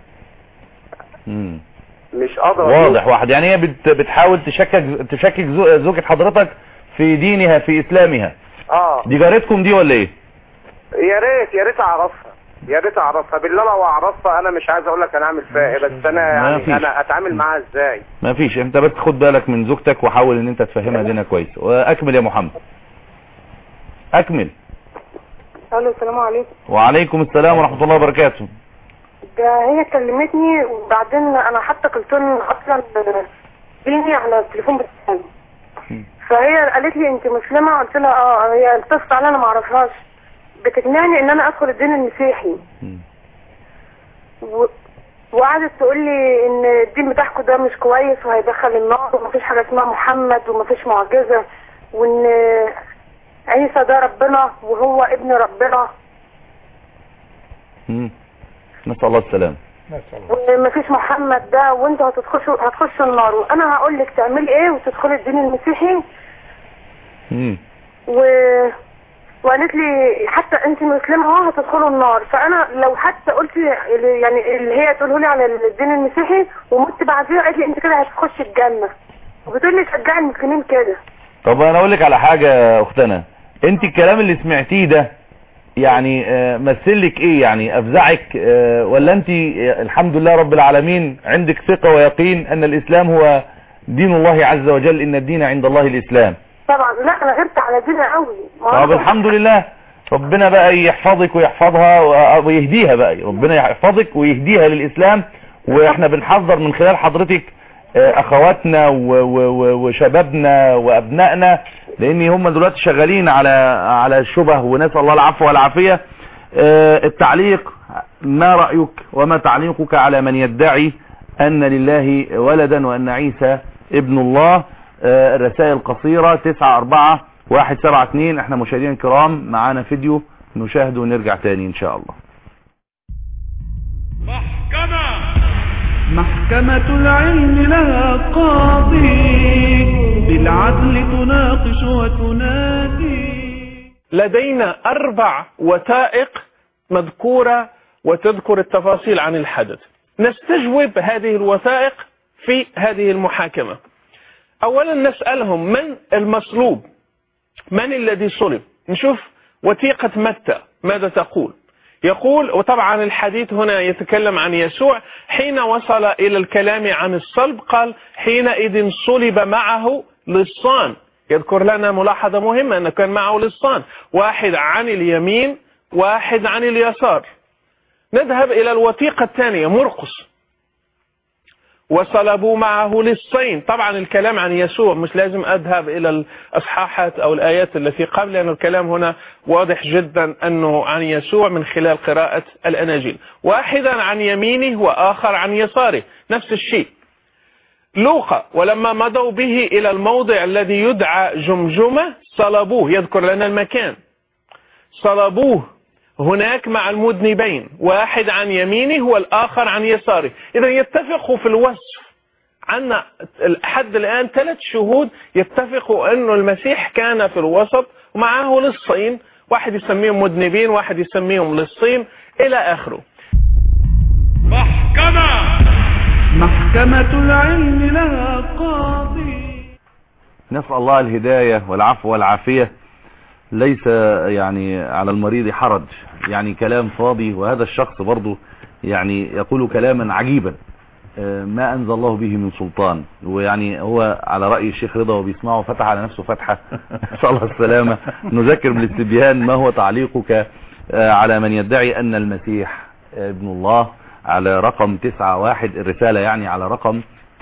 مم. مش قادر أقول. واضح واحد يعني هي بت بتحاول تشكك تشكك زو- زوجة حضرتك في دينها في اسلامها اه دي جارتكم دي ولا ايه يا ريت يا ريت اعرفها يا ريت اعرفها بالله لو اعرفها انا مش عايز اقول لك انا اعمل فيها ايه بس انا ما يعني فيش. انا اتعامل معاها ازاي ما فيش انت بس خد بالك من زوجتك وحاول ان انت تفهمها دينها كويس واكمل يا محمد اكمل الو السلام عليكم وعليكم السلام ورحمة الله وبركاته ده هي كلمتني وبعدين انا حتى قلت لهم اصلا ديني على التليفون بتاعي فهي قالت لي انت مسلمه قلت لها اه هي اتصلت عليا انا ما اعرفهاش بتقنعني ان انا ادخل الدين المسيحي مم. و... وقعدت تقول لي ان الدين بتاعكم ده مش كويس وهيدخل النار ومفيش حاجه اسمها محمد ومفيش معجزه وان عيسى ده ربنا وهو ابن ربنا مم. نسأل الله السلام نسأل الله. ومفيش محمد ده وانتوا هتخشوا هتخشوا النار وانا هقول لك تعملي ايه وتدخلي الدين المسيحي مم. و وقالت لي حتى انت مسلمه اهو هتدخلوا النار فانا لو حتى قلت اللي- يعني اللي هي تقوله لي على الدين المسيحي ومت بعديها قالت لي انت كده هتخشي الجنه وبتقول لي شجعي المسلمين كده طب انا اقول لك على حاجة يا اختنا انت الكلام اللي سمعتيه ده يعني آه، مثل لك ايه يعني افزعك آه، ولا انت آه، الحمد لله رب العالمين عندك ثقة ويقين ان الاسلام هو دين الله عز وجل ان الدين عند الله الاسلام طبعا لا انا غبت على ديني قوي ما طب أنا- الحمد لله ربنا بقى يحفظك ويحفظها و- ويهديها بقى ربنا يحفظك ويهديها للإسلام واحنا بنحذر من خلال حضرتك آه، اخواتنا و- و- و- وشبابنا وابنائنا لان هم دلوقتي شغالين على على الشبه ونسال الله العفو والعافيه آه، التعليق ما رايك وما تعليقك على من يدعي ان لله ولدا وان عيسى ابن الله آه، الرسائل قصيره 9 4 1 7 2 احنا مشاهدين الكرام معانا فيديو نشاهده ونرجع تاني ان شاء الله محكمة العلم لها قاضي بالعدل تناقش وتنادي لدينا أربع وثائق مذكورة وتذكر التفاصيل عن الحدث نستجوب هذه الوثائق في هذه المحاكمة أولا نسألهم من المصلوب من الذي صلب نشوف وثيقة متى ماذا تقول يقول وطبعا الحديث هنا يتكلم عن يسوع حين وصل إلى الكلام عن الصلب قال حينئذ صلب معه لصان يذكر لنا ملاحظة مهمة أنه كان معه لصان واحد عن اليمين واحد عن اليسار نذهب إلى الوثيقة الثانية مرقس وصلبوا معه للصين طبعا الكلام عن يسوع مش لازم أذهب إلى الأصحاحات أو الآيات التي قبل لأن الكلام هنا واضح جدا أنه عن يسوع من خلال قراءة الأناجيل واحدا عن يمينه وآخر عن يساره نفس الشيء لوقا ولما مضوا به إلى الموضع الذي يدعى جمجمة صلبوه يذكر لنا المكان صلبوه هناك مع المذنبين واحد عن يمينه والآخر عن يساره إذا يتفقوا في الوصف عنا لحد الآن ثلاث شهود يتفقوا أنه المسيح كان في الوسط ومعه للصين واحد يسميهم مذنبين واحد يسميهم للصين إلى آخره محكمة العلم لها قاضي نسأل الله الهداية والعفو والعافية ليس يعني على المريض حرج يعني كلام فاضي وهذا الشخص برضه يعني يقول كلاما عجيبا آه، ما أنزل الله به من سلطان ويعني هو على رأي الشيخ رضا وبيسمعه فتح على نفسه فتحة نسأل الله السلامة نذكر بالاستبيان ما هو تعليقك آه، على من يدعي أن المسيح آه، ابن الله على رقم 91 الرسالة يعني على رقم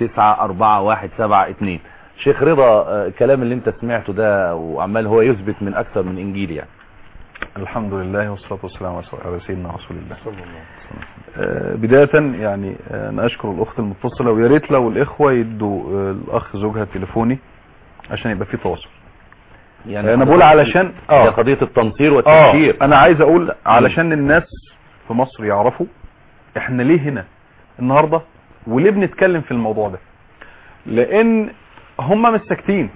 947172 شيخ رضا آه، الكلام اللي انت سمعته ده وعمال هو يثبت من أكثر من إنجيل يعني الحمد لله والصلاة والسلام على سيدنا رسول الله آه، بداية يعني آه، أنا أشكر الأخت المتصلة ويا ريت لو الإخوة يدوا آه، الأخ زوجها تليفوني عشان يبقى في تواصل يعني أنا بقول علشان هي قضية التنصير اه والتبشير انا عايز اقول علشان الناس في مصر يعرفوا احنا ليه هنا النهاردة وليه بنتكلم في الموضوع ده لان هم مش ساكتين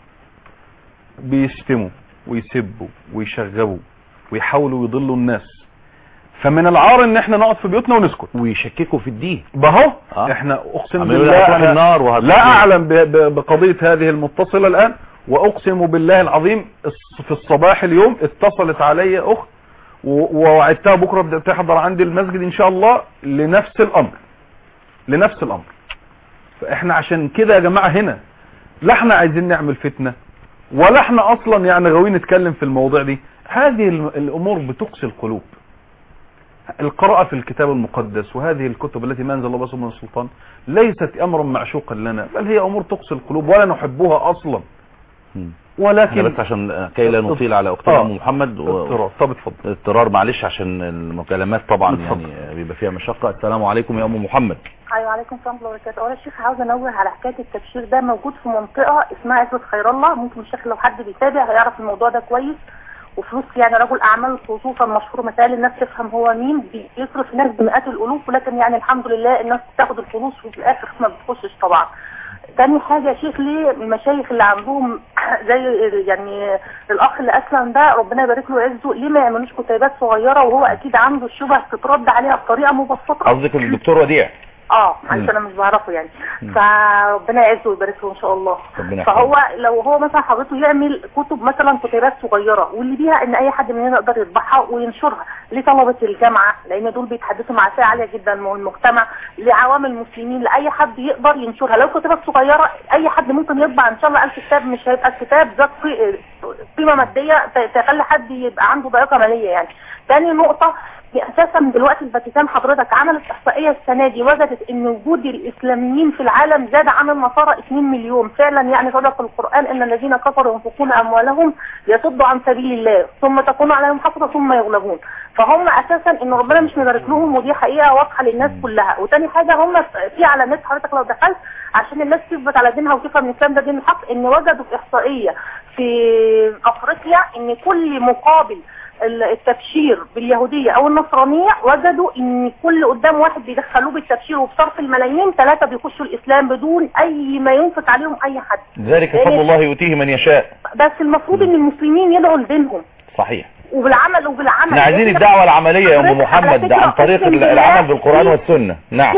بيشتموا ويسبوا ويشغبوا ويحاولوا يضلوا الناس فمن العار ان احنا نقعد في بيوتنا ونسكت ويشككوا في الدين بهو آه. احنا اقسم عمالين بالله يقولوا هتروح أنا النار وهتروح لا النار. اعلم ب- ب- بقضية هذه المتصلة الان واقسم بالله العظيم الص- في الصباح اليوم اتصلت علي اخت و- ووعدتها بكرة بدأ تحضر عندي المسجد ان شاء الله لنفس الامر لنفس الامر فاحنا عشان كده يا جماعة هنا لا احنا عايزين نعمل فتنة ولا احنا اصلا يعني غاويين نتكلم في المواضيع دي هذه الم- الامور بتقسي القلوب القراءة في الكتاب المقدس وهذه الكتب التي ما انزل الله بها من السلطان ليست امرا معشوقا لنا بل هي امور تقسي القلوب ولا نحبها اصلا مم. احنا ولكن بس عشان آه، كي لا نطيل على اختنا آه. ام محمد و... اضطرار. طب اتفضل اضطرار معلش عشان المكالمات طبعا اتفضل. يعني آه، بيبقى فيها مشقة السلام عليكم يا ام محمد ايوه عليكم السلام ورحمه الله وبركاته اولا الشيخ عاوز انوه على حكايه التبشير ده موجود في منطقه اسمها عزبة خير الله ممكن الشيخ لو حد بيتابع هيعرف الموضوع ده كويس وفلوس يعني رجل اعمال خصوصا مشهور مسائل الناس تفهم هو مين بيصرف الناس بمئات الالوف ولكن يعني الحمد لله الناس بتاخد الفلوس وفي الاخر ما بتخشش طبعا تاني حاجة يا شيخ ليه المشايخ اللي عندهم زي يعني الأخ اللي أسلم ده ربنا يبارك له ويعزه ليه ما يعملوش كتيبات صغيرة وهو أكيد عنده الشبه تترد عليها بطريقة مبسطة قصدك الدكتور وديع اه معلش انا مش بعرفه يعني فربنا يعزه ويبارك له ان شاء الله ربنا فهو لو هو مثلا حضرته يعمل كتب مثلا كتيبات صغيره واللي بيها ان اي حد مننا يقدر يطبعها وينشرها لطلبه الجامعه لان دول بيتحدثوا مع فئه عاليه جدا من المجتمع لعوام المسلمين لاي حد يقدر ينشرها لو كتيبات صغيره اي حد ممكن يطبع ان شاء الله 1000 كتاب مش هيبقى الكتاب ذات قي- قيمه ماديه ت- تخلي حد يبقى عنده ضائقه ماليه يعني تاني نقطه هي اساسا دلوقتي الفاتيكان حضرتك عملت احصائيه السنه دي وجدت ان وجود الاسلاميين في العالم زاد عن النصارى 2 مليون فعلا يعني صدق القران ان الذين كفروا ينفقون اموالهم ليصدوا عن سبيل الله ثم تكون عليهم حسره ثم يغلبون فهم اساسا ان ربنا مش مبارك لهم ودي حقيقه واضحه للناس كلها وتاني حاجه هم في علامات حضرتك لو دخلت عشان الناس تثبت على دينها وتفهم ان الاسلام ده دين الحق ان وجدوا في احصائيه في افريقيا ان كل مقابل ال- التبشير باليهودية او النصرانية وجدوا ان كل قدام واحد بيدخلوه بالتبشير وبصرف الملايين ثلاثة بيخشوا الاسلام بدون اي ما ينفق عليهم اي حد ذلك فضل الله يؤتيه من يشاء بس المفروض ان المسلمين يدعوا لدينهم صحيح وبالعمل وبالعمل احنا عايزين الدعوة العملية يا ام حضرتك على محمد فكرة عن طريق أقسم بالله العمل بالقرآن والسنة نعم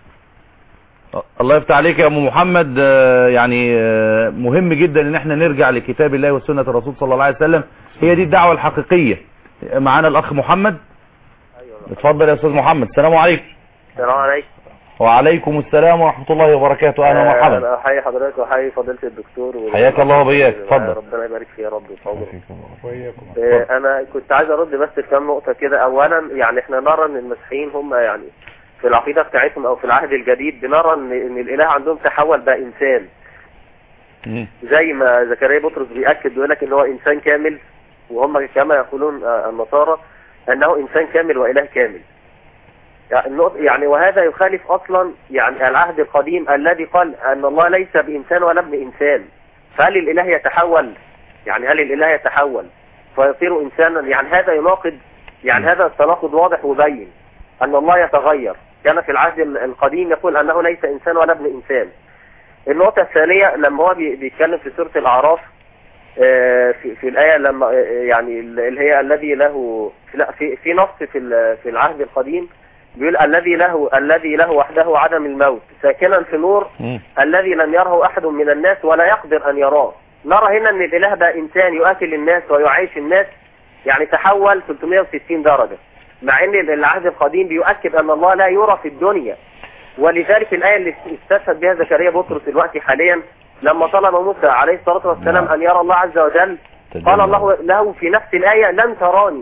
الله يفتح عليك يا ام محمد آه، يعني آه، مهم جدا ان احنا نرجع لكتاب الله وسنة الرسول صلى الله عليه وسلم هي دي الدعوة الحقيقية معانا الاخ محمد اتفضل يا استاذ محمد السلام عليكم السلام عليكم وعليكم السلام ورحمة الله وبركاته اهلا آه، ومرحبا انا احيي حضرتك واحيي فضيله الدكتور وال- حياك الله وبياك. اتفضل. ربنا يبارك فيه يا رب ويطول وإياكم آه، انا كنت عايز ارد بس في كام نقطه كده اولا يعني احنا نرى ان المسيحيين هم يعني في العقيده بتاعتهم او في العهد الجديد بنرى ان ان الاله عندهم تحول بقى انسان مم. زي ما زكريا بطرس بيأكد بيقول لك ان هو انسان كامل وهم كما يقولون آه، النصارى انه انسان كامل واله كامل يعني النقطة- يعني وهذا يخالف اصلا يعني العهد القديم الذي قال ان الله ليس بانسان ولا ابن انسان فهل الاله يتحول يعني هل الاله يتحول فيصير انسانا يعني هذا يناقض يعني هذا التناقض واضح وبين ان الله يتغير كان في العهد القديم يقول انه ليس انسان ولا ابن انسان النقطة الثانية لما هو بي- بيتكلم في سورة الأعراف آه، في, في الآية لما آه، يعني اللي هي الذي له لا في في نص في ال- في العهد القديم بيقول الذي له الذي له وحده عدم الموت ساكنا في نور مم. الذي لم يره أحد من الناس ولا يقدر أن يراه نرى هنا أن الإله بقى إنسان يؤكل الناس ويعيش الناس يعني تحول 360 درجة مع أن العهد القديم بيؤكد أن الله لا يرى في الدنيا ولذلك الآية اللي استشهد بها زكريا بطرس دلوقتي حاليا لما طلب موسى عليه الصلاة والسلام نعم. أن يرى الله عز وجل قال الله له في نفس الآية لن تراني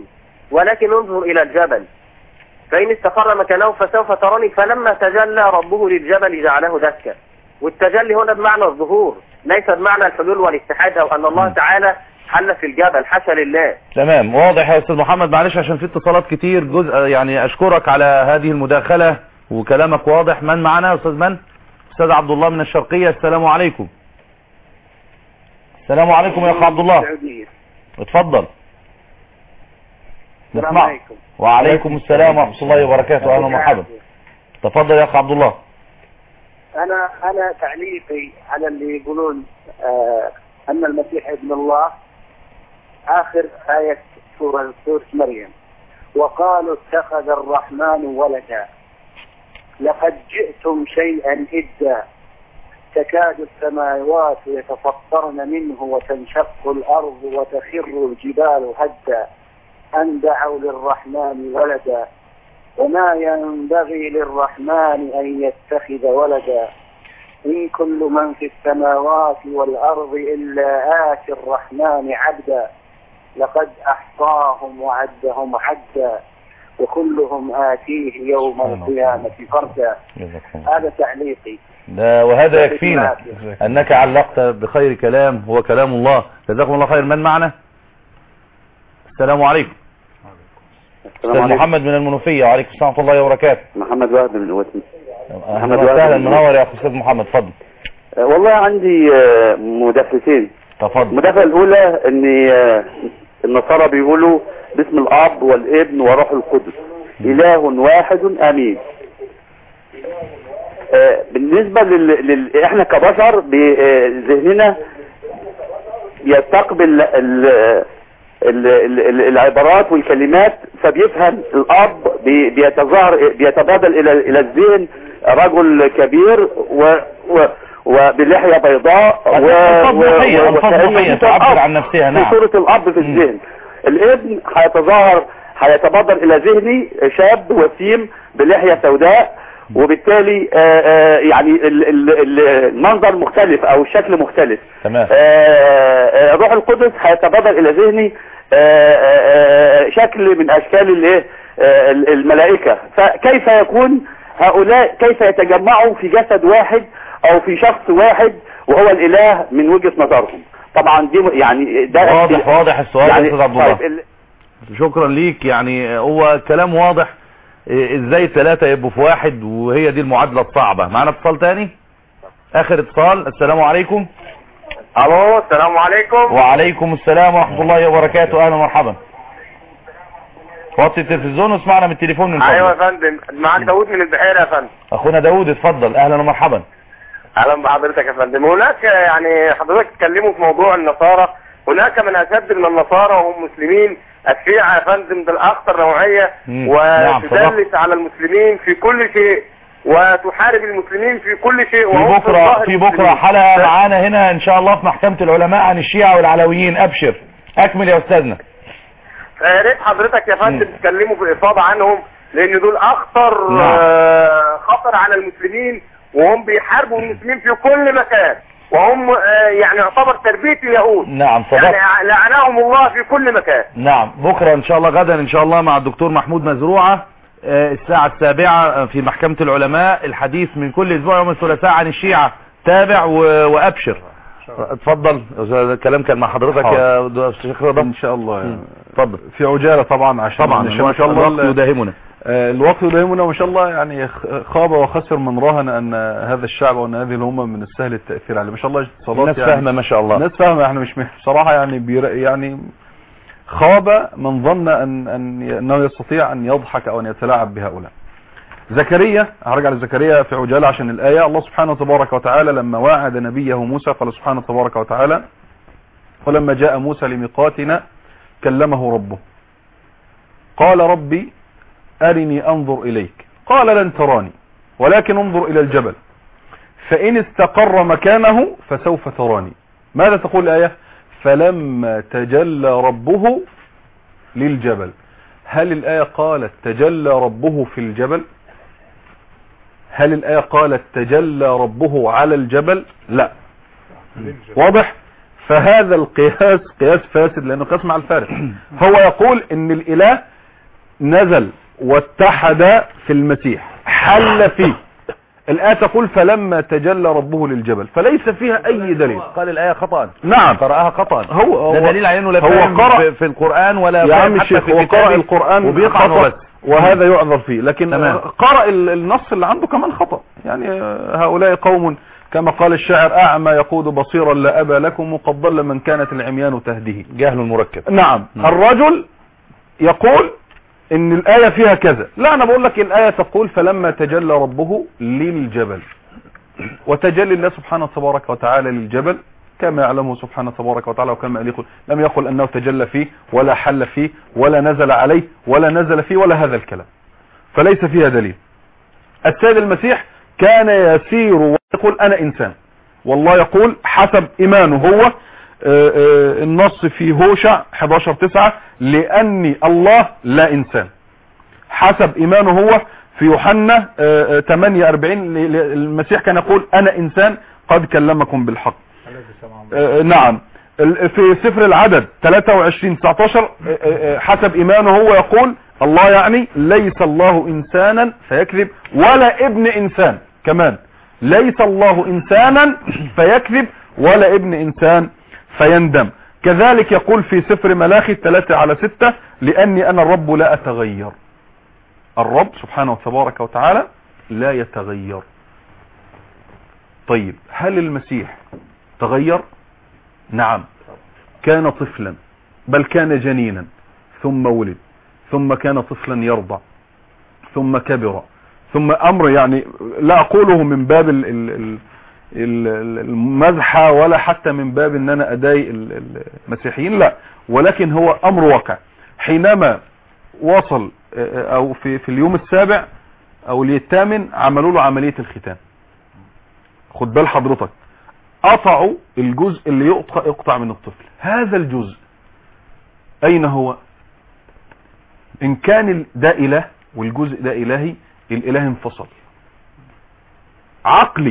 ولكن انظر إلى الجبل فإن استقر مكانه فسوف تراني فلما تجلى ربه للجبل جعله دكا والتجلي هنا بمعنى الظهور ليس بمعنى الحلول والاتحاد أو أن الله تعالى حل في الجبل حاشا لله تمام واضح يا استاذ محمد معلش عشان في اتصالات كتير جزء يعني اشكرك على هذه المداخلة وكلامك واضح من معنا يا استاذ من استاذ عبد الله من الشرقية السلام عليكم السلام عليكم يا اخ عبد الله اتفضل السلام نسمع عليكم. وعليكم السلام ورحمة الله وبركاته اهلا ومرحبا تفضل يا اخ عبد الله انا انا تعليقي على اللي يقولون آه ان المسيح ابن الله اخر ايه سوره سوره مريم وقالوا اتخذ الرحمن ولدا لقد جئتم شيئا إدا تكاد السماوات يتفطرن منه وتنشق الأرض وتخر الجبال هدا أن دعوا للرحمن ولدا وما ينبغي للرحمن أن يتخذ ولدا إن كل من في السماوات والأرض إلا آتي الرحمن عبدا لقد أحصاهم وعدهم عدا وكلهم آتيه يوم القيامة فردا هذا تعليقي ده وهذا يكفينا انك علقت بخير كلام هو كلام الله جزاكم الله خير من معنا السلام عليكم استاذ محمد من المنوفية وعليكم السلام ورحمة الله وبركاته محمد وهب من الوسم اهلا وسهلا منور يا اخ استاذ محمد اتفضل والله عندي آه، مداخلتين تفضل المداخلة الأولى إن آه، النصارى بيقولوا باسم الأب والابن وروح القدس إله واحد أمين آه، بالنسبة لل... لل... احنا كبشر بذهننا يستقبل ال... ال... ال... ال... العبارات والكلمات فبيفهم الاب بي... بيتظاهر بيتبادل الى الى الذهن رجل كبير و... و... وبلحية بيضاء و... ألفاظ روحية، و... ألفاظ وكأنه روحية في صورة تعبر أب. عن نفسها، نعم. في صورة الاب في الذهن الابن هيتظاهر هيتبادر الى ذهني شاب وسيم بلحية سوداء وبالتالي آه، آه، يعني ال- ال- ال- المنظر مختلف او الشكل مختلف تمام آه، آه، الروح القدس هيتبادر الى ذهني آه، آه، آه، شكل من اشكال الايه آه، الملائكة فكيف يكون هؤلاء كيف يتجمعوا في جسد واحد او في شخص واحد وهو الاله من وجهة نظرهم طبعا دي يعني ده واضح واضح السؤال يا يعني استاذ عبد الله طيب ال- شكرا ليك يعني هو كلام واضح إيه، ازاي الثلاثة يبقوا في واحد وهي دي المعادلة الصعبة معنا اتصال تاني اخر اتصال السلام عليكم الو السلام عليكم وعليكم السلام ورحمة الله وبركاته اهلا ومرحبا وطي التلفزيون واسمعنا من التليفون من ايوه يا فضلك فندم معاك داوود من البحيره يا فندم اخونا داود اتفضل اهلا ومرحبا اهلا بحضرتك يا فندم هناك يعني حضرتك تكلموا في موضوع النصارى هناك من اشد من النصارى وهم مسلمين الشيعة يا فندم ده الاخطر نوعية مم. نعم، وتدلس على المسلمين في كل شيء وتحارب المسلمين في كل شيء في وهم بكرة الظاهر في بكرة مسلمين. حلقة معانا هنا ان شاء الله في محكمة العلماء عن الشيعة والعلويين ابشر اكمل يا استاذنا فيا ريت حضرتك يا فندم تتكلموا بإفاضة عنهم لأن دول أخطر نعم. آه، خطر على المسلمين وهم بيحاربوا المسلمين في كل مكان وهم آه، يعني يعتبر تربية اليهود نعم صدقت يعني لعناهم الله في كل مكان نعم بكرة ان شاء الله غدا ان شاء الله مع الدكتور محمود مزروعة آه، الساعة السابعة آه، في محكمة العلماء الحديث من كل اسبوع يوم الثلاثاء عن الشيعة تابع و- وابشر اتفضل الكلام كان مع حضرتك يا د- شيخ رضا ان شاء الله اتفضل في عجالة طبعا عشان طبعا عشان ما شاء الله الوقت يداهمنا آه، الوقت يداهمنا ما شاء الله يعني خ- خاب وخسر من راهن ان هذا الشعب وان هذه الامه من السهل التاثير عليه ما شاء الله اتصالات الناس يعني فاهمة ما شاء الله الناس فاهمه احنا مش مح- بصراحه يعني بير يعني خاب من ظن ان ان انه يستطيع ان يضحك او ان يتلاعب بهؤلاء زكريا هرجع لزكريا في عجاله عشان الايه الله سبحانه تبارك وتعالى لما وعد نبيه موسى قال سبحانه تبارك وتعالى ولما جاء موسى لميقاتنا كلمه ربه قال ربي أرني أنظر إليك قال لن تراني ولكن انظر إلى الجبل فإن استقر مكانه فسوف تراني ماذا تقول الآية فلما تجلى ربه للجبل هل الآية قالت تجلى ربه في الجبل هل الآية قالت تجلى ربه على الجبل لا واضح فهذا القياس قياس فاسد لأنه قياس مع الفارق هو يقول ان الإله نزل واتحد في المسيح حل فيه الآية تقول فلما تجلى ربه للجبل فليس فيها أي دليل قال الآية خطأ نعم قرأها خطأ هو ده دليل على انه لا هو فاهم قرأ في, في القرآن ولا يا فاهم عم حتى الشيخ في هو قرأ كتابه القرآن وبيقع خطأ بس وهذا يعذر فيه لكن تمام. قرأ ال- النص اللي عنده كمان خطأ يعني آه، هؤلاء قوم كما قال الشاعر أعمى يقود بصيرا لا أبا لكم وقد ضل من كانت العميان تهديه جهل مركب نعم الرجل يقول ان الآية فيها كذا لا انا بقول لك الآية تقول فلما تجلى ربه للجبل وتجلي الله سبحانه تبارك وتعالى للجبل كما يعلمه سبحانه تبارك وتعالى وكما يقول لم يقل انه تجلى فيه ولا حل فيه ولا نزل عليه ولا نزل فيه ولا هذا الكلام فليس فيها دليل السيد المسيح كان يسير ويقول انا انسان والله يقول حسب ايمانه هو آه، آه، النص في هوشع 11 9 لاني الله لا انسان حسب ايمانه هو في يوحنا آه، آه، 48 ل- ل- المسيح كان يقول انا انسان قد كلمكم بالحق آه، نعم ال- في سفر العدد 23 19 آه، آه، آه، حسب ايمانه هو يقول الله يعني ليس الله انسانا فيكذب ولا ابن انسان كمان ليس الله انسانا فيكذب ولا ابن انسان فيندم كذلك يقول في سفر ملاخي 3 على 6 لاني انا الرب لا اتغير الرب سبحانه تبارك وتعالى لا يتغير طيب هل المسيح تغير نعم كان طفلا بل كان جنينا ثم ولد ثم كان طفلا يرضع ثم كبر ثم امر يعني لا اقوله من باب ال ال ال ال- المزحة ولا حتى من باب ان انا اداي ال- ال- المسيحيين لا ولكن هو امر واقع حينما وصل آه، او في في اليوم السابع او الثامن عملوا له عملية الختان خد بال حضرتك قطعوا الجزء اللي يقطع, يقطع من الطفل هذا الجزء اين هو ان كان ال- ده اله والجزء ده الهي الاله انفصل عقلي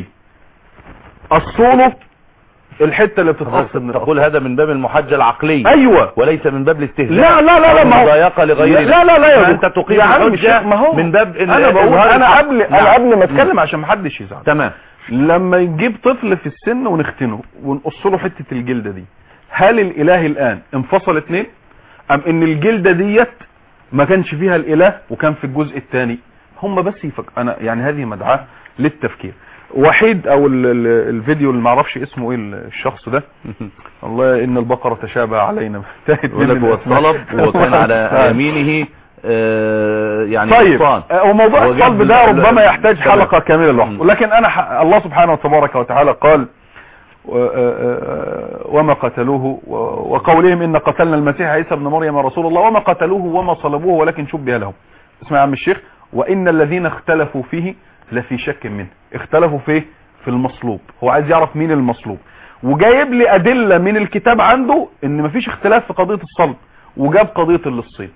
اصوله الحته اللي بتتقصد من تقول هذا من باب المحجة العقلية ايوه وليس من باب الاستهزاء لا لا لا لا ما هو مضايقة لغيرنا لا لا لا يا ما دكتور. انت تقيم يا عم الحجة الشيخ، ما هو من باب ال- انا بقول إظهار انا الحق. قبل نعم. انا قبل ما اتكلم عشان ما حدش يزعل تمام لما نجيب طفل في السن ونختنه ونقص له حته الجلده دي هل الاله الان انفصل اتنين ام ان الجلده ديت ما كانش فيها الاله وكان في الجزء الثاني هم بس يفك... انا يعني هذه مدعاه للتفكير وحيد او ال... ال... الفيديو اللي ما اعرفش اسمه ايه الشخص ده والله ان البقره تشابه علينا انتهت يقول لك مني هو الأسماء. الطلب وكان على يمينه آه، يعني طيب حصان. آه، وموضوع هو الطلب جاب ده ال- ربما يحتاج تمام. حلقة كاملة لوحده لكن انا ح... الله سبحانه وتبارك وتعالى قال و- آه، آه، وما قتلوه و- وقولهم ان قتلنا المسيح عيسى ابن مريم رسول الله وما قتلوه وما صلبوه ولكن شبه لهم اسمع يا عم الشيخ وان الذين اختلفوا فيه لفي شك منه اختلفوا فيه في المصلوب هو عايز يعرف مين المصلوب وجايب لي ادله من الكتاب عنده ان مفيش اختلاف في قضيه الصلب وجاب قضيه اللصين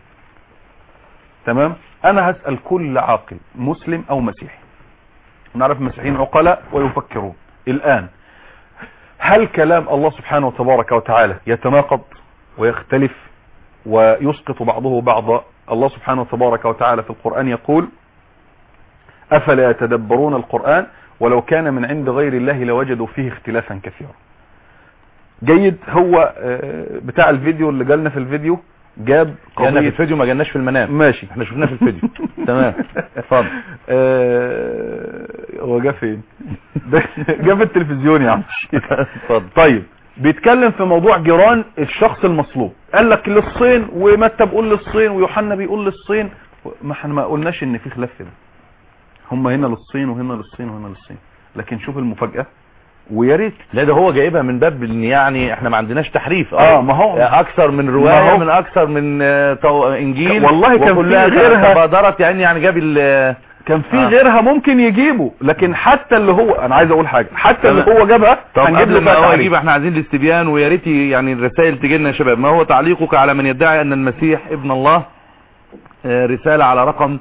تمام انا هسأل كل عاقل مسلم او مسيحي نعرف مسيحيين عقلاء ويفكرون الان هل كلام الله سبحانه وتبارك وتعالى يتناقض ويختلف ويسقط بعضه بعضا الله سبحانه وتبارك وتعالى في القرآن يقول افلا يتدبرون القرآن ولو كان من عند غير الله لوجدوا فيه اختلافا كثيرا جيد هو آه، بتاع الفيديو اللي جالنا في الفيديو جاب جالنا في قضية الفيديو ما جالناش في المنام ماشي احنا شفناه في الفيديو تمام اتفضل آه، هو جه فين ده جه في التلفزيون يا عم اتفضل طيب بيتكلم في موضوع جيران الشخص المصلوب قال لك للصين ومتى بيقول للصين ويوحنا بيقول للصين ما احنا ما قلناش ان في خلاف في ده هم هنا للصين وهنا للصين وهنا للصين لكن شوف المفاجأة ويا ريت لا ده هو جايبها من باب ان يعني احنا ما عندناش تحريف اه ما هو اكثر من ما روايه هو- من اكثر من آه، تو- انجيل والله كان في وكلها غيرها- تبادرت يعني يعني جاب ال- كان في آه. غيرها ممكن يجيبه لكن حتى اللي هو انا عايز اقول حاجة حتى اللي تمام. هو جابها طب هنجيب قبل له ما فيها هو تعريف. يجيب احنا عايزين الاستبيان ويا ريت يعني الرسائل تجي لنا يا شباب ما هو تعليقك على من يدعي ان المسيح ابن الله آه، رسالة على رقم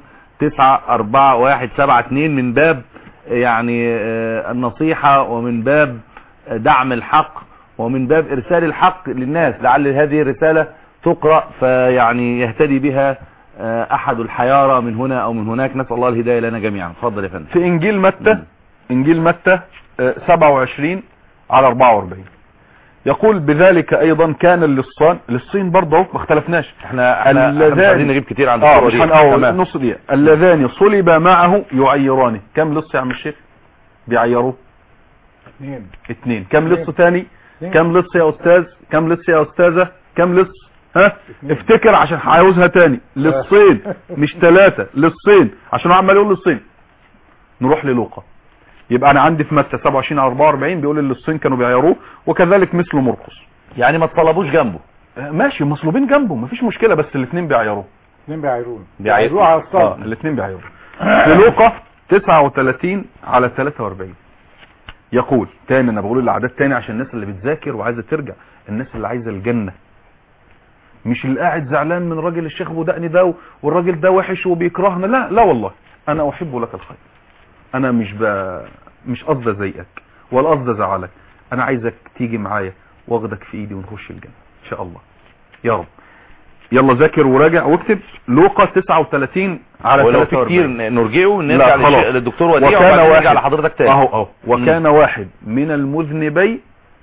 94172 من باب آه، يعني آه، النصيحة ومن باب آه، دعم الحق ومن باب ارسال الحق للناس لعل هذه الرسالة تقرأ فيعني يهتدي بها آه، احد الحيارى من هنا او من هناك نسال الله الهدايه لنا جميعا اتفضل يا فندم في انجيل متى انجيل متى آه، 27 على 44 يقول بذلك ايضا كان للصان للصين برضه أهو، ما اختلفناش احنا احنا إحنا مش عايزين نجيب كتير عن اه الصورة مش دي. هن- اه تمام. نص دقيقه اللذان صلب معه يعيرانه كم لص يا عم الشيخ بيعيروه اثنين اتنين كم لص تاني اثنين. كم لص يا استاذ كم لص يا استاذة كم لص ها افتكر عشان عاوزها تاني لصين مش ثلاثة لصين عشان هو عمال يقول لصين نروح للوقا يبقى انا عندي في متى 27 على 44 بيقول اللصين كانوا بيعيروه وكذلك مثل مرقس يعني ما تصلبوش جنبه آه، ماشي مصلوبين جنبه مفيش مشكلة بس الاثنين بيعيروه اثنين بيعيرون بيعيرون. على اه الصلب الاثنين بيعيروا في لوقا 39 على 43 يقول تاني انا بقول الاعداد تاني عشان الناس اللي بتذاكر وعايزه ترجع الناس اللي عايزه الجنه مش اللي قاعد زعلان من راجل الشيخ ابو دقني ده والراجل ده وحش وبيكرهنا لا لا والله انا احب لك الخير انا مش ب... مش قصدي ازيقك ولا قصدي ازعلك انا عايزك تيجي معايا واخدك في ايدي ونخش الجنه ان شاء الله يا رب يلا ذاكر وراجع واكتب لوقا 39 على ولو في 43 كتير نرجعه نرجع لا، خلاص. للش- للدكتور وديع وكان وبعدين واحد نرجع لحضرتك تاني اهو اهو وكان واحد من المذنبين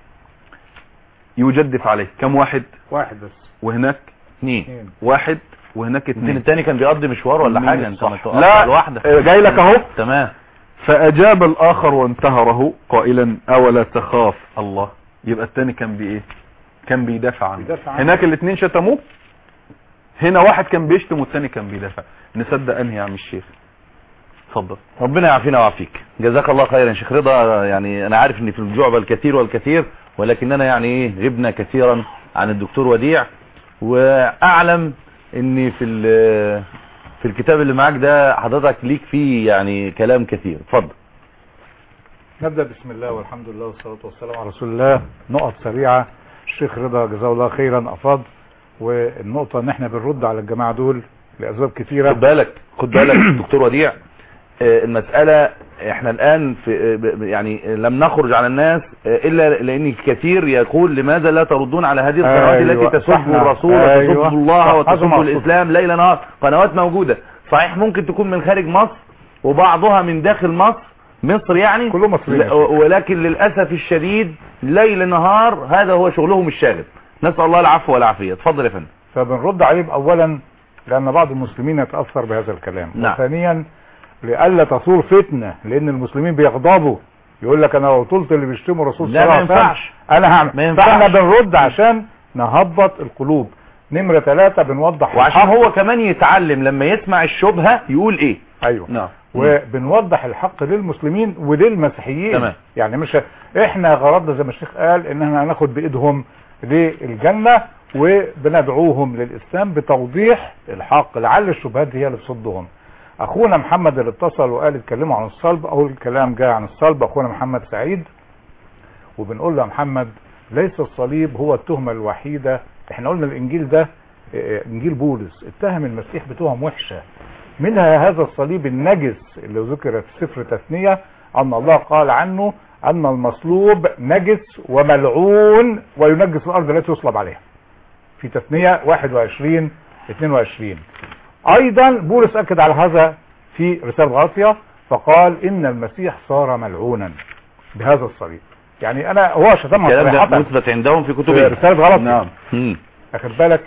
يجدف عليه كم واحد واحد بس وهناك اثنين اثنين واحد وهناك يمكن اثنين التاني كان بيقضي مشوار ولا من حاجه انت ما الصح. تقطع لا لوحدك آه، جاي لك اهو تمام فاجاب الاخر وانتهره قائلا اولا تخاف الله يبقى الثاني كان بايه كان بيدافع عنه بيدافع عنه. هناك الاثنين شتموه هنا واحد كان بيشتم والثاني كان بيدافع نصدق انهي يا عم الشيخ اتفضل ربنا يعافينا ويعافيك جزاك الله خيرا يا شيخ رضا يعني انا عارف ان في الجعبة الكثير والكثير ولكننا يعني ايه غبنا كثيرا عن الدكتور وديع واعلم ان في ال- في الكتاب اللي معاك ده حضرتك ليك فيه يعني كلام كثير اتفضل نبدأ بسم الله والحمد لله والصلاة والسلام على رسول الله نقط سريعة الشيخ رضا جزاه الله خيرا أفاض والنقطة ان احنا بنرد على الجماعة دول لأسباب كثيرة خد بالك خد بالك دكتور وديع آه، المسألة احنا الان في آه، ب- يعني لم نخرج على الناس آه، الا لان الكثير يقول لماذا لا تردون على هذه القنوات أيوة، التي تسب صح نعم. الرسول أيوة، وتسب الله صح، هذا وتسب مقصود. الاسلام ليل نهار قنوات موجودة صحيح ممكن تكون من خارج مصر وبعضها من داخل مصر مصر يعني كله مصريين يا ل- شيخ. ولكن للأسف الشديد ليل نهار هذا هو شغلهم الشاغل نسأل الله العفو والعافية اتفضل يا فندم فبنرد عليه اولا لان بعض المسلمين يتاثر بهذا الكلام نعم. وثانيا لئلا تصور فتنه لان المسلمين بيغضبوا يقول لك انا لو طلت اللي بيشتموا الرسول لا، ما عليه وسلم، ينفعش. انا هعمل ما ينفعش. فاحنا بنرد عشان نهبط القلوب نمره ثلاثة بنوضح وعشان الحق. هو كمان يتعلم لما يسمع الشبهة يقول ايه ايوه نعم وبنوضح الحق للمسلمين وللمسيحيين تمام. يعني مش احنا غرضنا زي ما الشيخ قال ان احنا هناخد بايدهم للجنه وبندعوهم للاسلام بتوضيح الحق لعل الشبهات دي هي اللي تصدهم اخونا محمد اللي اتصل وقال اتكلموا عن الصلب او الكلام جاء عن الصلب اخونا محمد سعيد وبنقول له يا محمد ليس الصليب هو التهمه الوحيده احنا قلنا الانجيل ده اه، انجيل بولس اتهم المسيح بتهم وحشه منها هذا الصليب النجس اللي ذكر في سفر تثنية أن الله قال عنه أن المصلوب نجس وملعون وينجس الأرض التي يصلب عليها في تثنية 21 22 أيضا بولس أكد على هذا في رسالة غاطية فقال إن المسيح صار ملعونا بهذا الصليب يعني أنا هو شتمها الكلام ده صريحة مثبت عندهم في في كتبهم رسالة غلط نعم مم. واخد بالك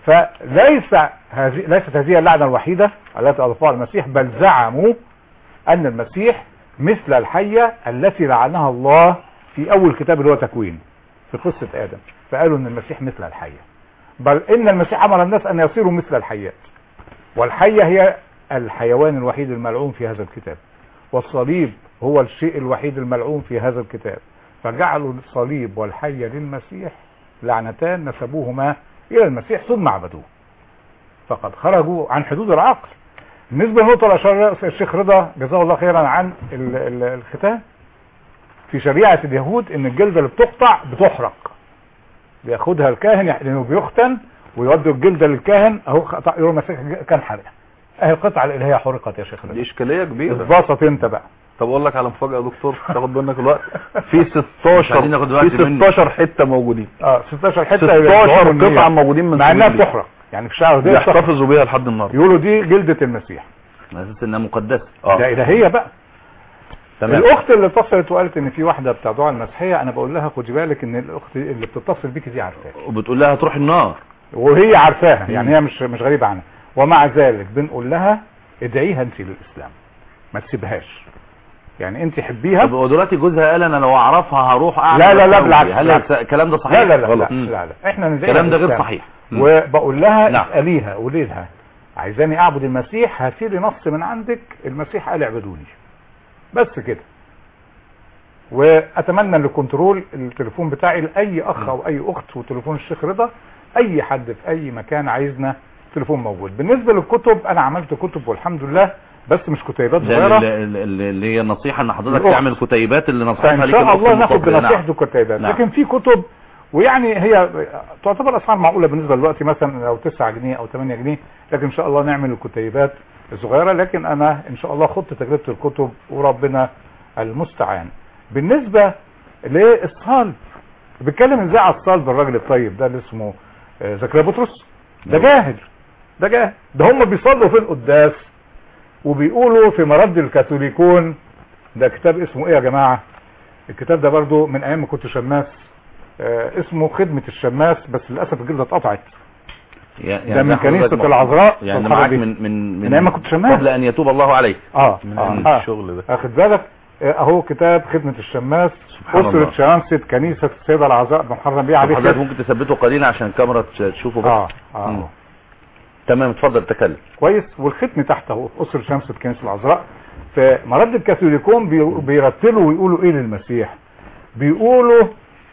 فليس هذه ليست هذه اللعنه الوحيده التي اضافها المسيح بل زعموا ان المسيح مثل الحيه التي لعنها الله في اول كتاب اللي هو تكوين في قصه ادم فقالوا ان المسيح مثل الحيه بل ان المسيح امر الناس ان يصيروا مثل الحيات والحيه هي الحيوان الوحيد الملعون في هذا الكتاب والصليب هو الشيء الوحيد الملعون في هذا الكتاب فجعلوا الصليب والحيه للمسيح لعنتان نسبوهما الى المسيح ثم عبدوه فقد خرجوا عن حدود العقل بالنسبه للنقطه اللي اشار الشيخ رضا جزاه الله خيرا عن ال- ال- الختان في شريعه اليهود ان الجلده اللي بتقطع بتحرق بياخدها الكاهن يعني لانه بيختن ويودوا الجلده للكاهن اهو قطع- يقول مسك كان حرق اهي القطعه الالهيه حرقت يا شيخ دي رضا اشكاليه كبيره اتبسط انت بقى طب اقول لك على مفاجاه يا دكتور تاخد منك الوقت في مش عايزين 16 ناخد وقت في منه. 16 حته موجودين اه 16 حته 16 يبقى النية. قطعه موجودين من مع انها سبيل الله. بتحرق يعني في الشعر ده يحتفظوا بيها لحد النهارده يقولوا دي جلدة المسيح على اساس انها مقدسه ده إلهية بقى تمام الأخت اللي اتصلت وقالت إن في واحدة بتاع دعاء المسيحية أنا بقول لها خدي بالك إن الأخت اللي بتتصل بيكي دي عارفاها وبتقول لها تروح النار وهي عارفاها يعني هي مش مش غريبة عنها ومع ذلك بنقول لها ادعيها انت للإسلام ما تسيبهاش يعني انت حبيها طب ودلوقتي جوزها قال انا لو اعرفها هروح اعمل لا لا لا وأسوي. بالعكس هل بالعكس. الكلام ده صحيح لا لا لا غلط لا, مم. لا, لا. احنا ندعيها الكلام ده غير للإسلام. صحيح مم. وبقول لها نعم. اساليها قولي لها عايزاني اعبد المسيح هاتي لي نص من عندك المسيح قال اعبدوني بس كده واتمنى ان الكنترول التليفون بتاعي لاي اخ او اي اخت وتليفون الشيخ رضا اي حد في اي مكان عايزنا تليفون موجود بالنسبه للكتب انا عملت كتب والحمد لله بس مش كتيبات ده صغيره اللي- اللي اللي هي النصيحه ان حضرتك الأخت. تعمل كتيبات اللي نصيحتها فان ليك شاء الأخت الله ناخد المفضلة. بنصيحه نعم. الكتيبات نعم. لكن في كتب ويعني هي تعتبر اسعار معقوله بالنسبه دلوقتي مثلا لو 9 جنيه او 8 جنيه لكن ان شاء الله نعمل الكتيبات الصغيره لكن انا ان شاء الله خدت تجربه الكتب وربنا المستعان بالنسبه للصلب بيتكلم ازاي على الصلب الراجل الطيب ده اللي اسمه آه، زكريا بطرس ده جاهل ده جاهل ده هم بيصلوا في القداس وبيقولوا في مرد الكاثوليكون ده كتاب اسمه ايه يا جماعه الكتاب ده برضو من ايام ما كنت شماس آه اسمه خدمة الشماس بس للأسف الجلدة اتقطعت يعني ده من حضرتك كنيسة مع- العذراء يعني والحرب معاك دي. من من من أيام ما كنت شماس. قبل ان يتوب الله عليك اه من اه, الشغل ده. آه. اخد بالك آه، اهو كتاب خدمة الشماس سبحان أسرة الله. شمسة كنيسة السيدة العذراء محرم بيه طب عليه حضرتك خير. ممكن تثبته قليلا عشان الكاميرا تش- تشوفه بس اه اه مم. تمام اتفضل تكلم كويس والختم تحت اهو في أسرة شمسة كنيسة العذراء في مرد الكاثوليكون بي- بيرتلوا ويقولوا ايه للمسيح بيقولوا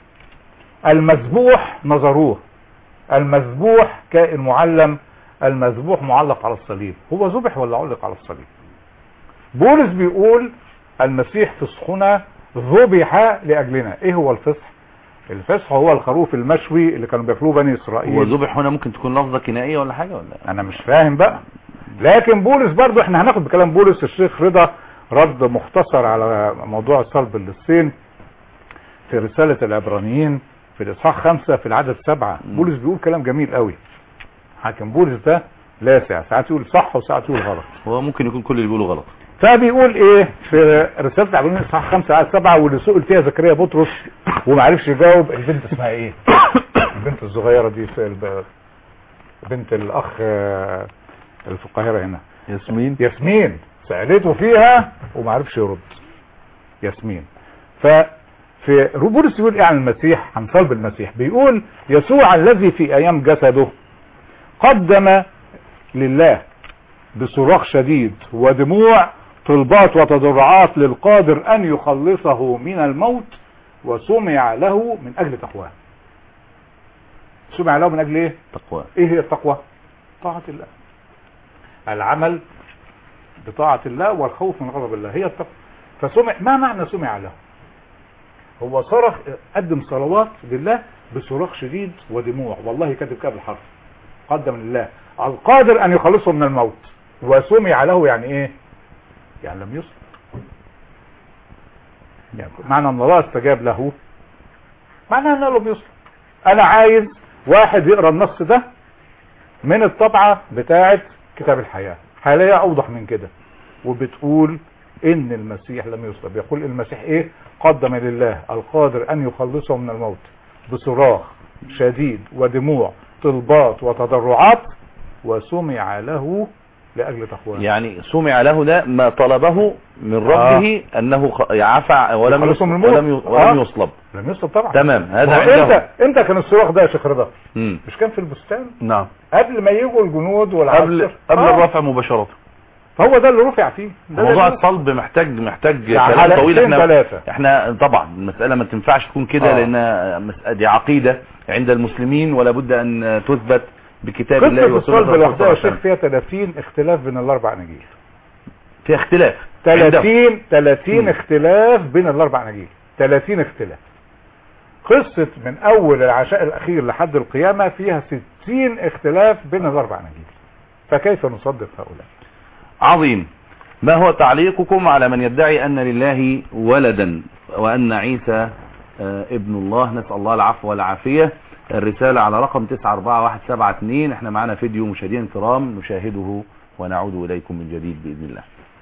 المذبوح نظروه المذبوح كائن معلم المذبوح معلق على الصليب هو ذبح ولا علق على الصليب بولس بيقول المسيح فسحنا ذبح لاجلنا ايه هو الفصح الفصح هو الخروف المشوي اللي كانوا بياكلوه بني اسرائيل هو ذبح هنا ممكن تكون لفظه كنائيه ولا حاجه ولا انا مش فاهم بقى لكن بولس برضو احنا هناخد بكلام بولس الشيخ رضا رد مختصر على موضوع صلب اللصين في رسالة العبرانيين في الاصحاح خمسة في العدد سبعة بولس بيقول كلام جميل قوي لكن بولس ده لاسع ساعات يقول صح وساعات يقول غلط هو ممكن يكون كل اللي بيقوله غلط فبيقول ايه في رسالة العبرانيين الاصحاح خمسة عدد سبعة واللي سئل فيها زكريا بطرس وما عرفش يجاوب البنت اسمها ايه البنت الصغيرة دي في الب- بنت الاخ آه، اللي في القاهرة هنا ياسمين ياسمين سألته فيها وما عرفش يرد ياسمين ففي بولس يقول ايه عن المسيح عن صلب المسيح بيقول يسوع الذي في ايام جسده قدم لله بصراخ شديد ودموع طلبات وتضرعات للقادر ان يخلصه من الموت وسمع له من اجل تقواه سمع له من اجل ايه تقوى ايه هي التقوى طاعة الله العمل بطاعة الله والخوف من غضب الله هي التقوى فسمع ما معنى سمع له هو صرخ قدم صلوات لله بصراخ شديد ودموع والله كاتب كده بالحرف قدم لله القادر ان يخلصه من الموت وسمع له يعني ايه يعني لم يصل يعني معنى ان الله استجاب له معنى انه لم يصل انا عايز واحد يقرا النص ده من الطبعة بتاعة كتاب الحياة حاليا اوضح من كده وبتقول ان المسيح لم يصلب يقول المسيح ايه قدم لله القادر ان يخلصه من الموت بصراخ شديد ودموع طلبات وتضرعات وسمع له لاجل تقواه يعني سمع له ده ما طلبه من ربه انه خ- عفى ولم يخلصه يصلب من الموت. ولم, ي... ولم آه. يصلب لم يصلب طبعا تمام هذا هو عنده امتى امتى كان الصراخ ده يا شيخ رضا مم. مش كان في البستان نعم قبل ما يجوا الجنود والعسكر قبل قبل آه. الرفع مباشرة هو ده اللي رفع فيه ده موضوع اللي- الصلب محتاج محتاج يعني كلام حلقتين طويل احنا ثلاثة. احنا طبعا المسألة ما تنفعش تكون كده آه. لان مس- دي عقيدة عند المسلمين ولا بد ان تثبت بكتاب الله قصة وسنة الصلب الرسول صلى لوحدها الله يا عليه شيخ وسلم فيها 30 اختلاف بين الاربع اناجيل في اختلاف عندهم. 30 30 مم. اختلاف بين الاربع اناجيل 30 اختلاف قصة من اول العشاء الاخير لحد القيامة فيها 60 اختلاف بين الاربع اناجيل فكيف نصدق هؤلاء عظيم ما هو تعليقكم على من يدعي أن لله ولدا وأن عيسى آه، ابن الله نسأل الله العفو والعافية الرسالة على رقم 941172 احنا معانا فيديو مشاهدين الكرام نشاهده ونعود إليكم من جديد بإذن الله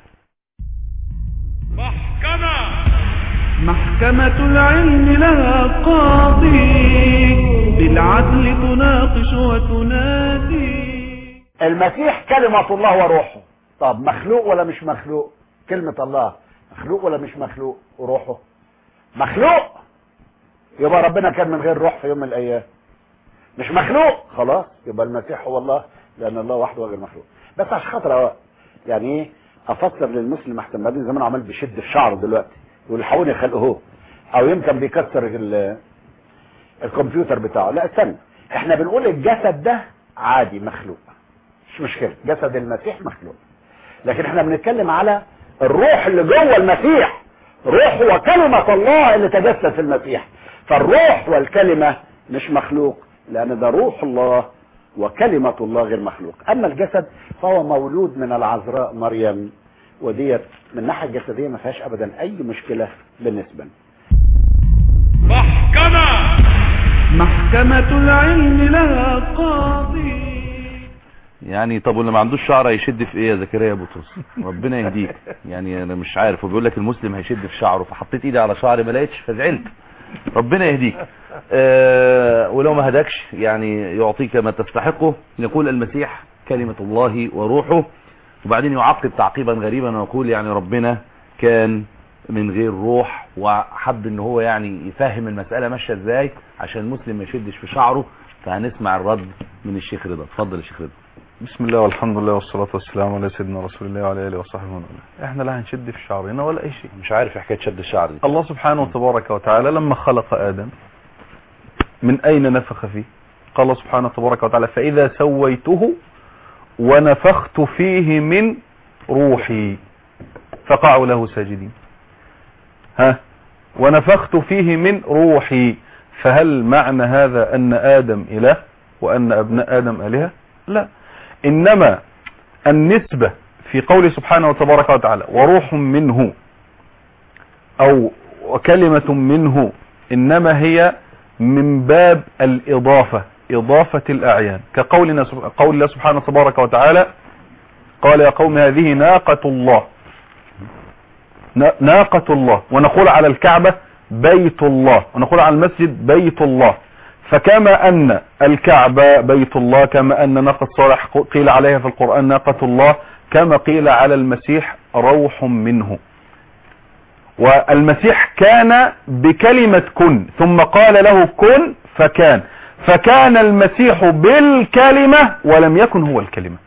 محكمة العلم لها قاضي بالعدل تناقش وتنادي المسيح كلمة الله وروحه طب مخلوق ولا مش مخلوق كلمة الله مخلوق ولا مش مخلوق وروحه مخلوق يبقى ربنا كان من غير روح في يوم من الايام مش مخلوق خلاص يبقى المسيح هو الله لان الله وحده غير مخلوق بس عشان خاطر أهو يعني ايه افسر للمسلم احسن بعدين زمان عمال بيشد في شعره دلوقتي يقول حاولني خلقه او يمكن بيكسر ال- الكمبيوتر بتاعه لا استنى احنا بنقول الجسد ده عادي مخلوق مش مشكله جسد المسيح مخلوق لكن احنا بنتكلم على الروح اللي جوه المسيح روح وكلمة الله اللي تجسد في المسيح فالروح والكلمة مش مخلوق لأن ده روح الله وكلمة الله غير مخلوق أما الجسد فهو مولود من العذراء مريم وديت من الناحية الجسدية ما فيهاش أبدا أي مشكلة بالنسبة لنا. محكمة العلم لها قاضي يعني طب واللي ما عندوش شعر هيشد في ايه يا زكريا يا بطرس ربنا يهديك يعني انا مش عارف وبيقول لك المسلم هيشد في شعره فحطيت ايدي على شعري ما لقيتش فزعلت ربنا يهديك آه ولو ما هداكش يعني يعطيك ما تستحقه يقول المسيح كلمة الله وروحه وبعدين يعقب تعقيبا غريبا ويقول يعني ربنا كان من غير روح وحب ان هو يعني يفهم المسألة ماشية ازاي عشان المسلم ما يشدش في شعره فهنسمع الرد من الشيخ رضا اتفضل يا شيخ رضا بسم الله والحمد لله والصلاة والسلام على سيدنا رسول الله وعلى آله وصحبه ومن والاه. احنا لا هنشد في شعرنا ولا اي شيء مش عارف حكاية شد الشعر دي الله سبحانه وتبارك وتعالى لما خلق آدم من أين نفخ فيه قال الله سبحانه وتبارك وتعالى فإذا سويته ونفخت فيه من روحي فقعوا له ساجدين ها ونفخت فيه من روحي فهل معنى هذا أن آدم إله وأن أبناء آدم آلهة لا إنما النسبة في قوله سبحانه وتبارك وتعالى وروح منه أو وكلمة منه إنما هي من باب الإضافة إضافة الأعيان كقولنا سب- قول الله سبحانه تبارك وتعالى قال يا قوم هذه ناقة الله نا- ناقة الله ونقول على الكعبة بيت الله ونقول على المسجد بيت الله فكما أن الكعبة بيت الله كما أن ناقة صالح قيل عليها في القرآن ناقة الله كما قيل على المسيح روح منه والمسيح كان بكلمة كن ثم قال له كن فكان فكان المسيح بالكلمة ولم يكن هو الكلمة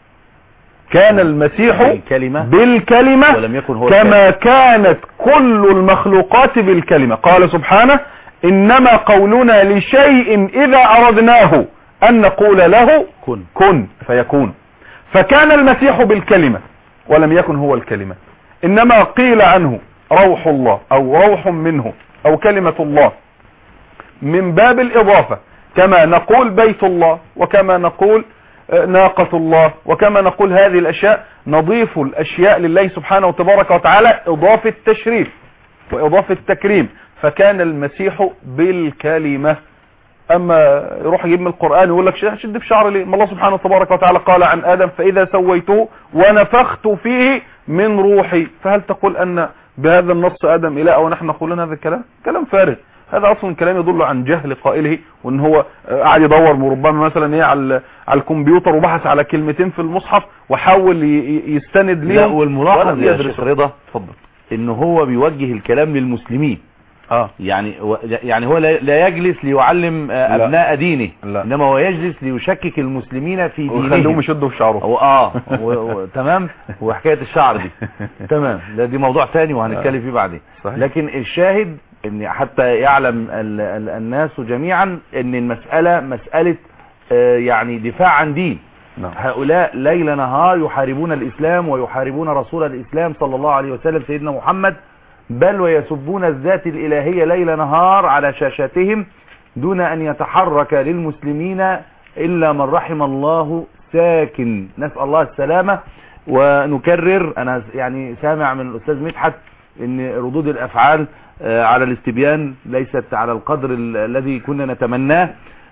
كان المسيح الكلمة بالكلمة ولم يكن هو كما كانت كل المخلوقات بالكلمة قال سبحانه إنما قولنا لشيء إذا أردناه أن نقول له كن كن فيكون فكان المسيح بالكلمة ولم يكن هو الكلمة إنما قيل عنه روح الله أو روح منه أو كلمة الله من باب الإضافة كما نقول بيت الله وكما نقول آه، ناقة الله وكما نقول هذه الأشياء نضيف الأشياء لله سبحانه وتبارك وتعالى إضافة تشريف وإضافة تكريم فكان المسيح بالكلمة اما يروح يجيب من القرآن ويقول لك ش- شد في شعر ليه ما الله سبحانه وتبارك وتعالى قال عن ادم فاذا سويته ونفخت فيه من روحي فهل تقول ان بهذا النص ادم اله او نحن نقولون هذا الكلام كلام فارغ هذا اصلا كلام يدل عن جهل قائله وان هو آه، قاعد يدور ربما مثلا ايه على على الكمبيوتر وبحث على كلمتين في المصحف وحاول ي- ي- يستند لا ليهم والملاحظ ولم يا يدرس. شيخ رضا اتفضل ان هو بيوجه الكلام للمسلمين اه يعني و- يعني هو لا لا يجلس ليعلم آه، لا. ابناء دينه لا. انما هو يجلس ليشكك المسلمين في ويخليهم دينهم يشدوا في شعره هو اه و... و... تمام وحكايه الشعر دي تمام ده دي موضوع تاني وهنتكلم فيه بعدين صحيح. لكن الشاهد ان حتى يعلم ال... ال... الناس جميعا ان المساله مساله آه، يعني دفاع عن دين نعم. هؤلاء ليل نهار يحاربون الإسلام ويحاربون رسول الإسلام صلى الله عليه وسلم سيدنا محمد بل ويسبون الذات الإلهية ليل نهار على شاشاتهم دون أن يتحرك للمسلمين إلا من رحم الله ساكن نسأل الله السلامة ونكرر أنا يعني سامع من الأستاذ مدحت أن ردود الأفعال آه، على الاستبيان ليست على القدر ال- الذي كنا نتمناه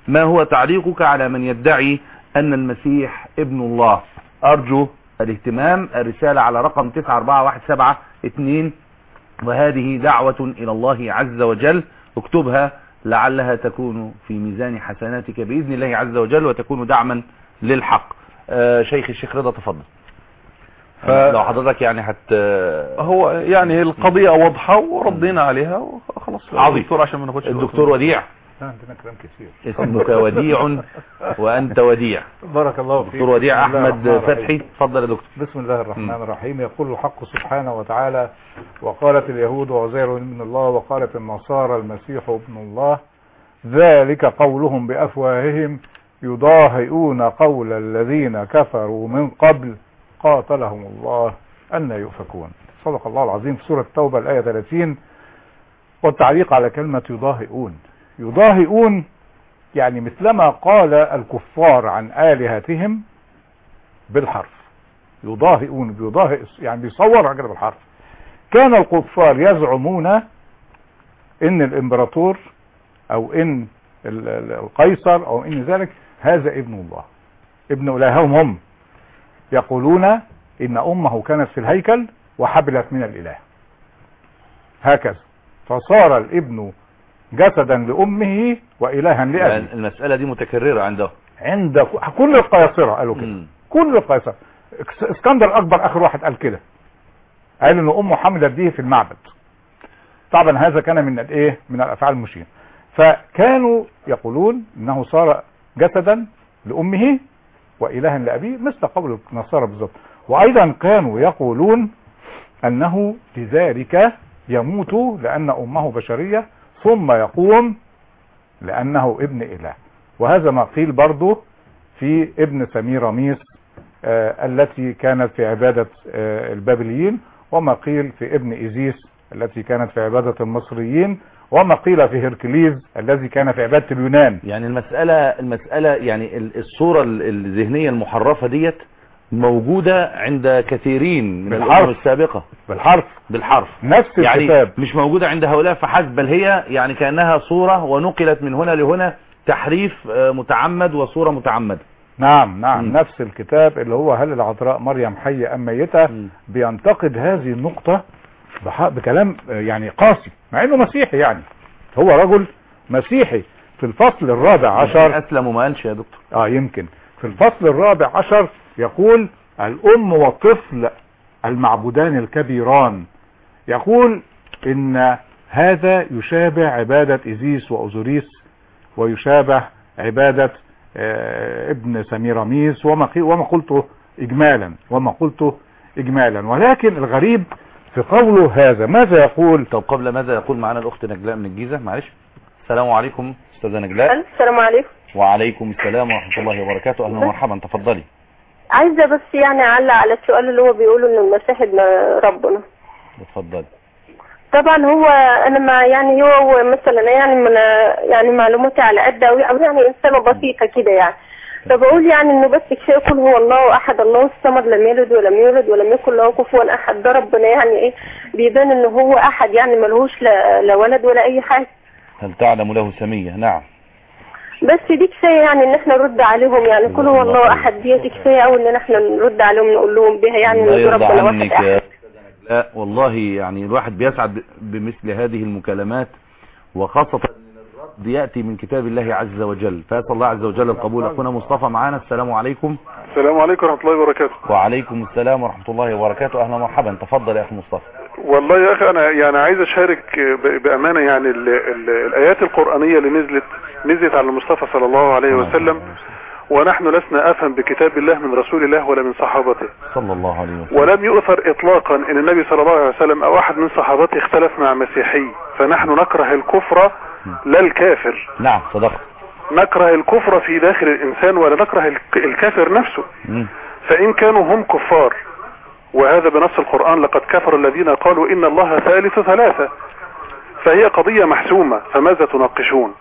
ما هو تعليقك على من يدعي أن المسيح ابن الله أرجو الاهتمام الرسالة على رقم 94172 وهذه دعوة إلى الله عز وجل اكتبها لعلها تكون في ميزان حسناتك بإذن الله عز وجل وتكون دعما للحق آه شيخ الشيخ رضا تفضل ف- لو حضرتك يعني حت هو يعني القضية واضحة وردينا عليها وخلاص عظيم. الدكتور عشان ما ناخدش الدكتور وديع لا، عندنا كلام كثير اسمك وديع وأنت وديع بارك الله فيك دكتور وديع بسم الله أحمد الرحمن الرحيم. فتحي تفضل يا دكتور بسم الله الرحمن مم. الرحيم يقول الحق سبحانه وتعالى وقالت اليهود عزير ابن الله وقالت النصارى المسيح ابن الله ذلك قولهم بأفواههم يضاهئون قول الذين كفروا من قبل قاتلهم الله أن يؤفكون صدق الله العظيم في سورة التوبة الآية 30 والتعليق على كلمة يضاهئون يضاهئون يعني مثلما قال الكفار عن آلهتهم بالحرف يضاهئون بيضاهئ يعني بيصور حاجة بالحرف كان الكفار يزعمون ان الامبراطور او ان ال- ال- القيصر او ان ذلك هذا ابن الله ابن الههم هم يقولون ان امه كانت في الهيكل وحبلت من الاله هكذا فصار الابن جسدا لامه والها لابيه يعني المسألة دي متكررة عندهم عند كل القياصرة قالوا كده مم. كل القياصرة اكس- اسكندر اكبر اخر واحد قال كده قال ان امه حملت به في المعبد طبعا هذا كان من الايه من الافعال المشينه فكانوا يقولون انه صار جسدا لامه والها لابيه مثل قول النصارى بالظبط وايضا كانوا يقولون انه لذلك يموت لان امه بشريه ثم يقوم لانه ابن اله وهذا ما قيل برضه في ابن سميراميس آه التي كانت في عبادة آه البابليين وما قيل في ابن إيزيس التي كانت في عبادة المصريين وما قيل في هركليز الذي كان في عبادة اليونان يعني المسألة المسألة يعني ال- الصورة ال- الذهنية المحرفة ديت موجودة عند كثيرين من بالحرف. الأمم السابقة بالحرف بالحرف نفس يعني الكتاب مش موجودة عند هؤلاء فحسب بل هي يعني كأنها صورة ونقلت من هنا لهنا تحريف آه، متعمد وصورة متعمدة نعم نعم مم. نفس الكتاب اللي هو هل العذراء مريم حية أم ميتة مم. بينتقد هذه النقطة بح- بكلام آه، يعني قاسي مع انه مسيحي يعني هو رجل مسيحي في الفصل الرابع عشر أسلم وما قالش يا دكتور اه يمكن في الفصل الرابع عشر يقول الام والطفل المعبودان الكبيران يقول ان هذا يشابه عبادة إيزيس وأوزوريس ويشابه عبادة آه، ابن سميراميس وما قي- وما قلته إجمالا وما قلته إجمالا ولكن الغريب في قوله هذا ماذا يقول طب قبل ماذا يقول معنا الأخت نجلاء من الجيزة معلش السلام عليكم أستاذة نجلاء السلام عليكم وعليكم السلام ورحمة الله وبركاته أهلا ومرحبا تفضلي عايزة بس يعني أعلق على السؤال اللي هو بيقوله إن المسيح ابن ربنا اتفضلي طبعا هو أنا ما يعني هو مثلا يعني من يعني معلوماتي على قد أوي أو يعني إنسانة بسيطة كده يعني فبقول يعني إنه بس كفاية يقول هو الله أحد الله الصمد لم يلد ولم يولد ولم يكن له كفوا أحد ده ربنا يعني إيه بيبان إن هو أحد يعني ملهوش لا, لا ولد ولا أي حاجة هل تعلم له سمية نعم بس دي كفايه يعني ان احنا نرد عليهم يعني كل هو الله احد دي كفايه قوي ان احنا نرد عليهم نقول لهم بها يعني الله ان يرضى ربنا واحد عنك احد يا لا والله يعني الواحد بيسعد ب- بمثل هذه المكالمات وخاصة ان الرد يأتي من كتاب الله عز وجل فأسأل الله عز وجل القبول أخونا مصطفى معانا السلام عليكم السلام عليكم ورحمة الله وبركاته وعليكم السلام ورحمة الله وبركاته أهلا ومرحبا تفضل يا أخي مصطفى والله يا أخي أنا يعني عايز أشارك ب- بأمانة يعني ال ال الآيات القرآنية اللي نزلت نزلت على المصطفى صلى الله عليه وسلم ونحن لسنا أفهم بكتاب الله من رسول الله ولا من صحابته صلى الله عليه وسلم ولم يؤثر إطلاقا أن النبي صلى الله عليه وسلم أو أحد من صحابته اختلف مع مسيحي فنحن نكره الكفر لا الكافر نعم صدقت نكره الكفر في داخل الإنسان ولا نكره الك- الكافر نفسه مم. فإن كانوا هم كفار وهذا بنص القرآن لقد كفر الذين قالوا إن الله ثالث ثلاثة فهي قضية محسومة فماذا تناقشون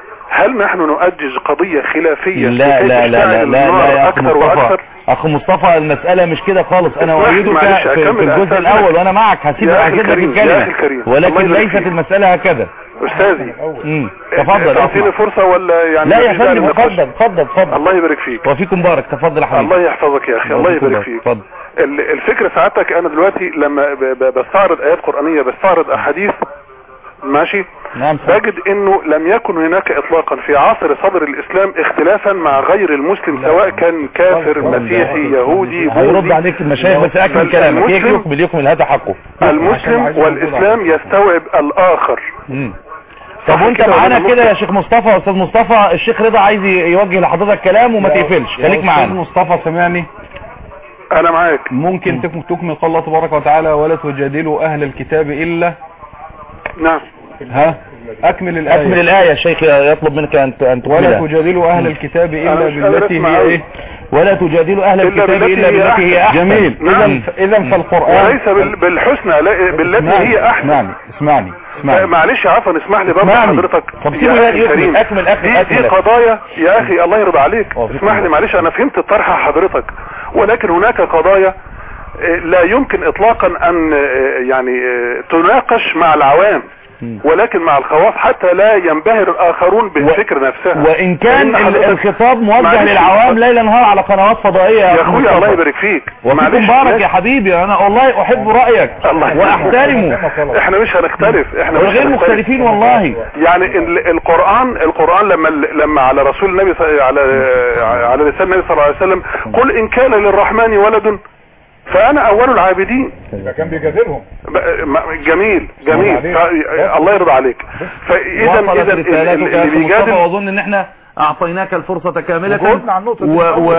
هل نحن نؤجج قضية خلافية لا لكي لا لا لا تشتعل لا, لا النار يا أخ أكثر مصطفى وأكثر أخ مصطفى المسألة مش كده خالص أنا اسمح لي أؤيدك معلش، في, في أكمل الجزء أستاذنك. الأول وأنا معك هسيب يا أخي هسيب لك الكريم، يا أخي الكلمة الكريم، الله ولكن يبارك ليست فيك. المسألة هكذا استاذي مم. تفضل تعطيني اسمع. فرصة ولا يعني لا يا مفيش داعي فندم للنقاش؟ اتفضل اتفضل اتفضل الله يبارك فيك وفيكم مبارك تفضل يا حبيبي الله يحفظك يا اخي الله وفيكم يبارك مبارك. فيك اتفضل ال- الفكرة سعادتك انا دلوقتي لما ب- ب- بستعرض ايات قرآنية بستعرض احاديث ماشي نعم بجد انه لم يكن هناك اطلاقا في عصر صدر الاسلام اختلافا مع غير المسلم سواء كان كافر مسيحي يهودي هيرد بوذي عليك المشايخ بس اكمل بل كلامك المسلم- يكمل يكمل هذا حقه المسلم والاسلام يستوعب الاخر مم. طب صح وانت كده ولا معانا أنا كده يا شيخ مصطفى يا استاذ مصطفى الشيخ رضا عايز يوجه لحضرتك كلام وما تقفلش خليك معانا مصطفى سمعني انا معاك ممكن تكمل تكمل قال الله تبارك وتعالى ولا تجادلوا اهل الكتاب الا نعم ها اكمل الايه اكمل الايه الشيخ يطلب منك ان ان ولا تكملها تجادلوا اهل الكتاب أنا الا مش قادر بالتي أسمع هي أوي. ايه ولا تجادلوا اهل إلا الكتاب بالتي الا هي بالتي هي احسن جميل نعم. اذا اذا فالقران وليس بال- بالحسنى لا- بالتي هي احسن اسمعني اسمعني آه، اسمعني معلش عفوا اسمح لي برضه اسمعني. حضرتك طب يا سيبه أخي يكمل الكريم. اكمل اكمل دي, دي اكمل قضايا يا اخي الله يرضى عليك أه، في اسمح لي معلش انا فهمت طرح حضرتك ولكن هناك قضايا آه، لا يمكن اطلاقا ان آه، يعني آه، تناقش مع العوام ولكن مع الخواص حتى لا ينبهر الاخرون بالفكر نفسها وان كان لأن ال- حضرتك- الخطاب موجه معلش. للعوام ليل نهار على قنوات فضائيه يا أخي اخويا مصطفى. الله يبارك فيك وفيكم مبارك يا حبيبي انا والله احب رايك الله واحترمه احنا مش هنختلف احنا مش وغير هنختلف. مختلفين والله يعني ال- القرآن القرآن لما لما على رسول النبي صلى- على على لسان النبي صلى الله عليه وسلم قل إن كان للرحمن ولد فأنا أول العابدين ده كان بيجادلهم ب- ما- جميل جميل عليك. ف- الله يرضى عليك فإذا وصلت إذا رسالتك اللي يا أخي مصطفى بيجادل واظن ان احنا اعطيناك الفرصة كاملة وجاوبنا عن النقطة دي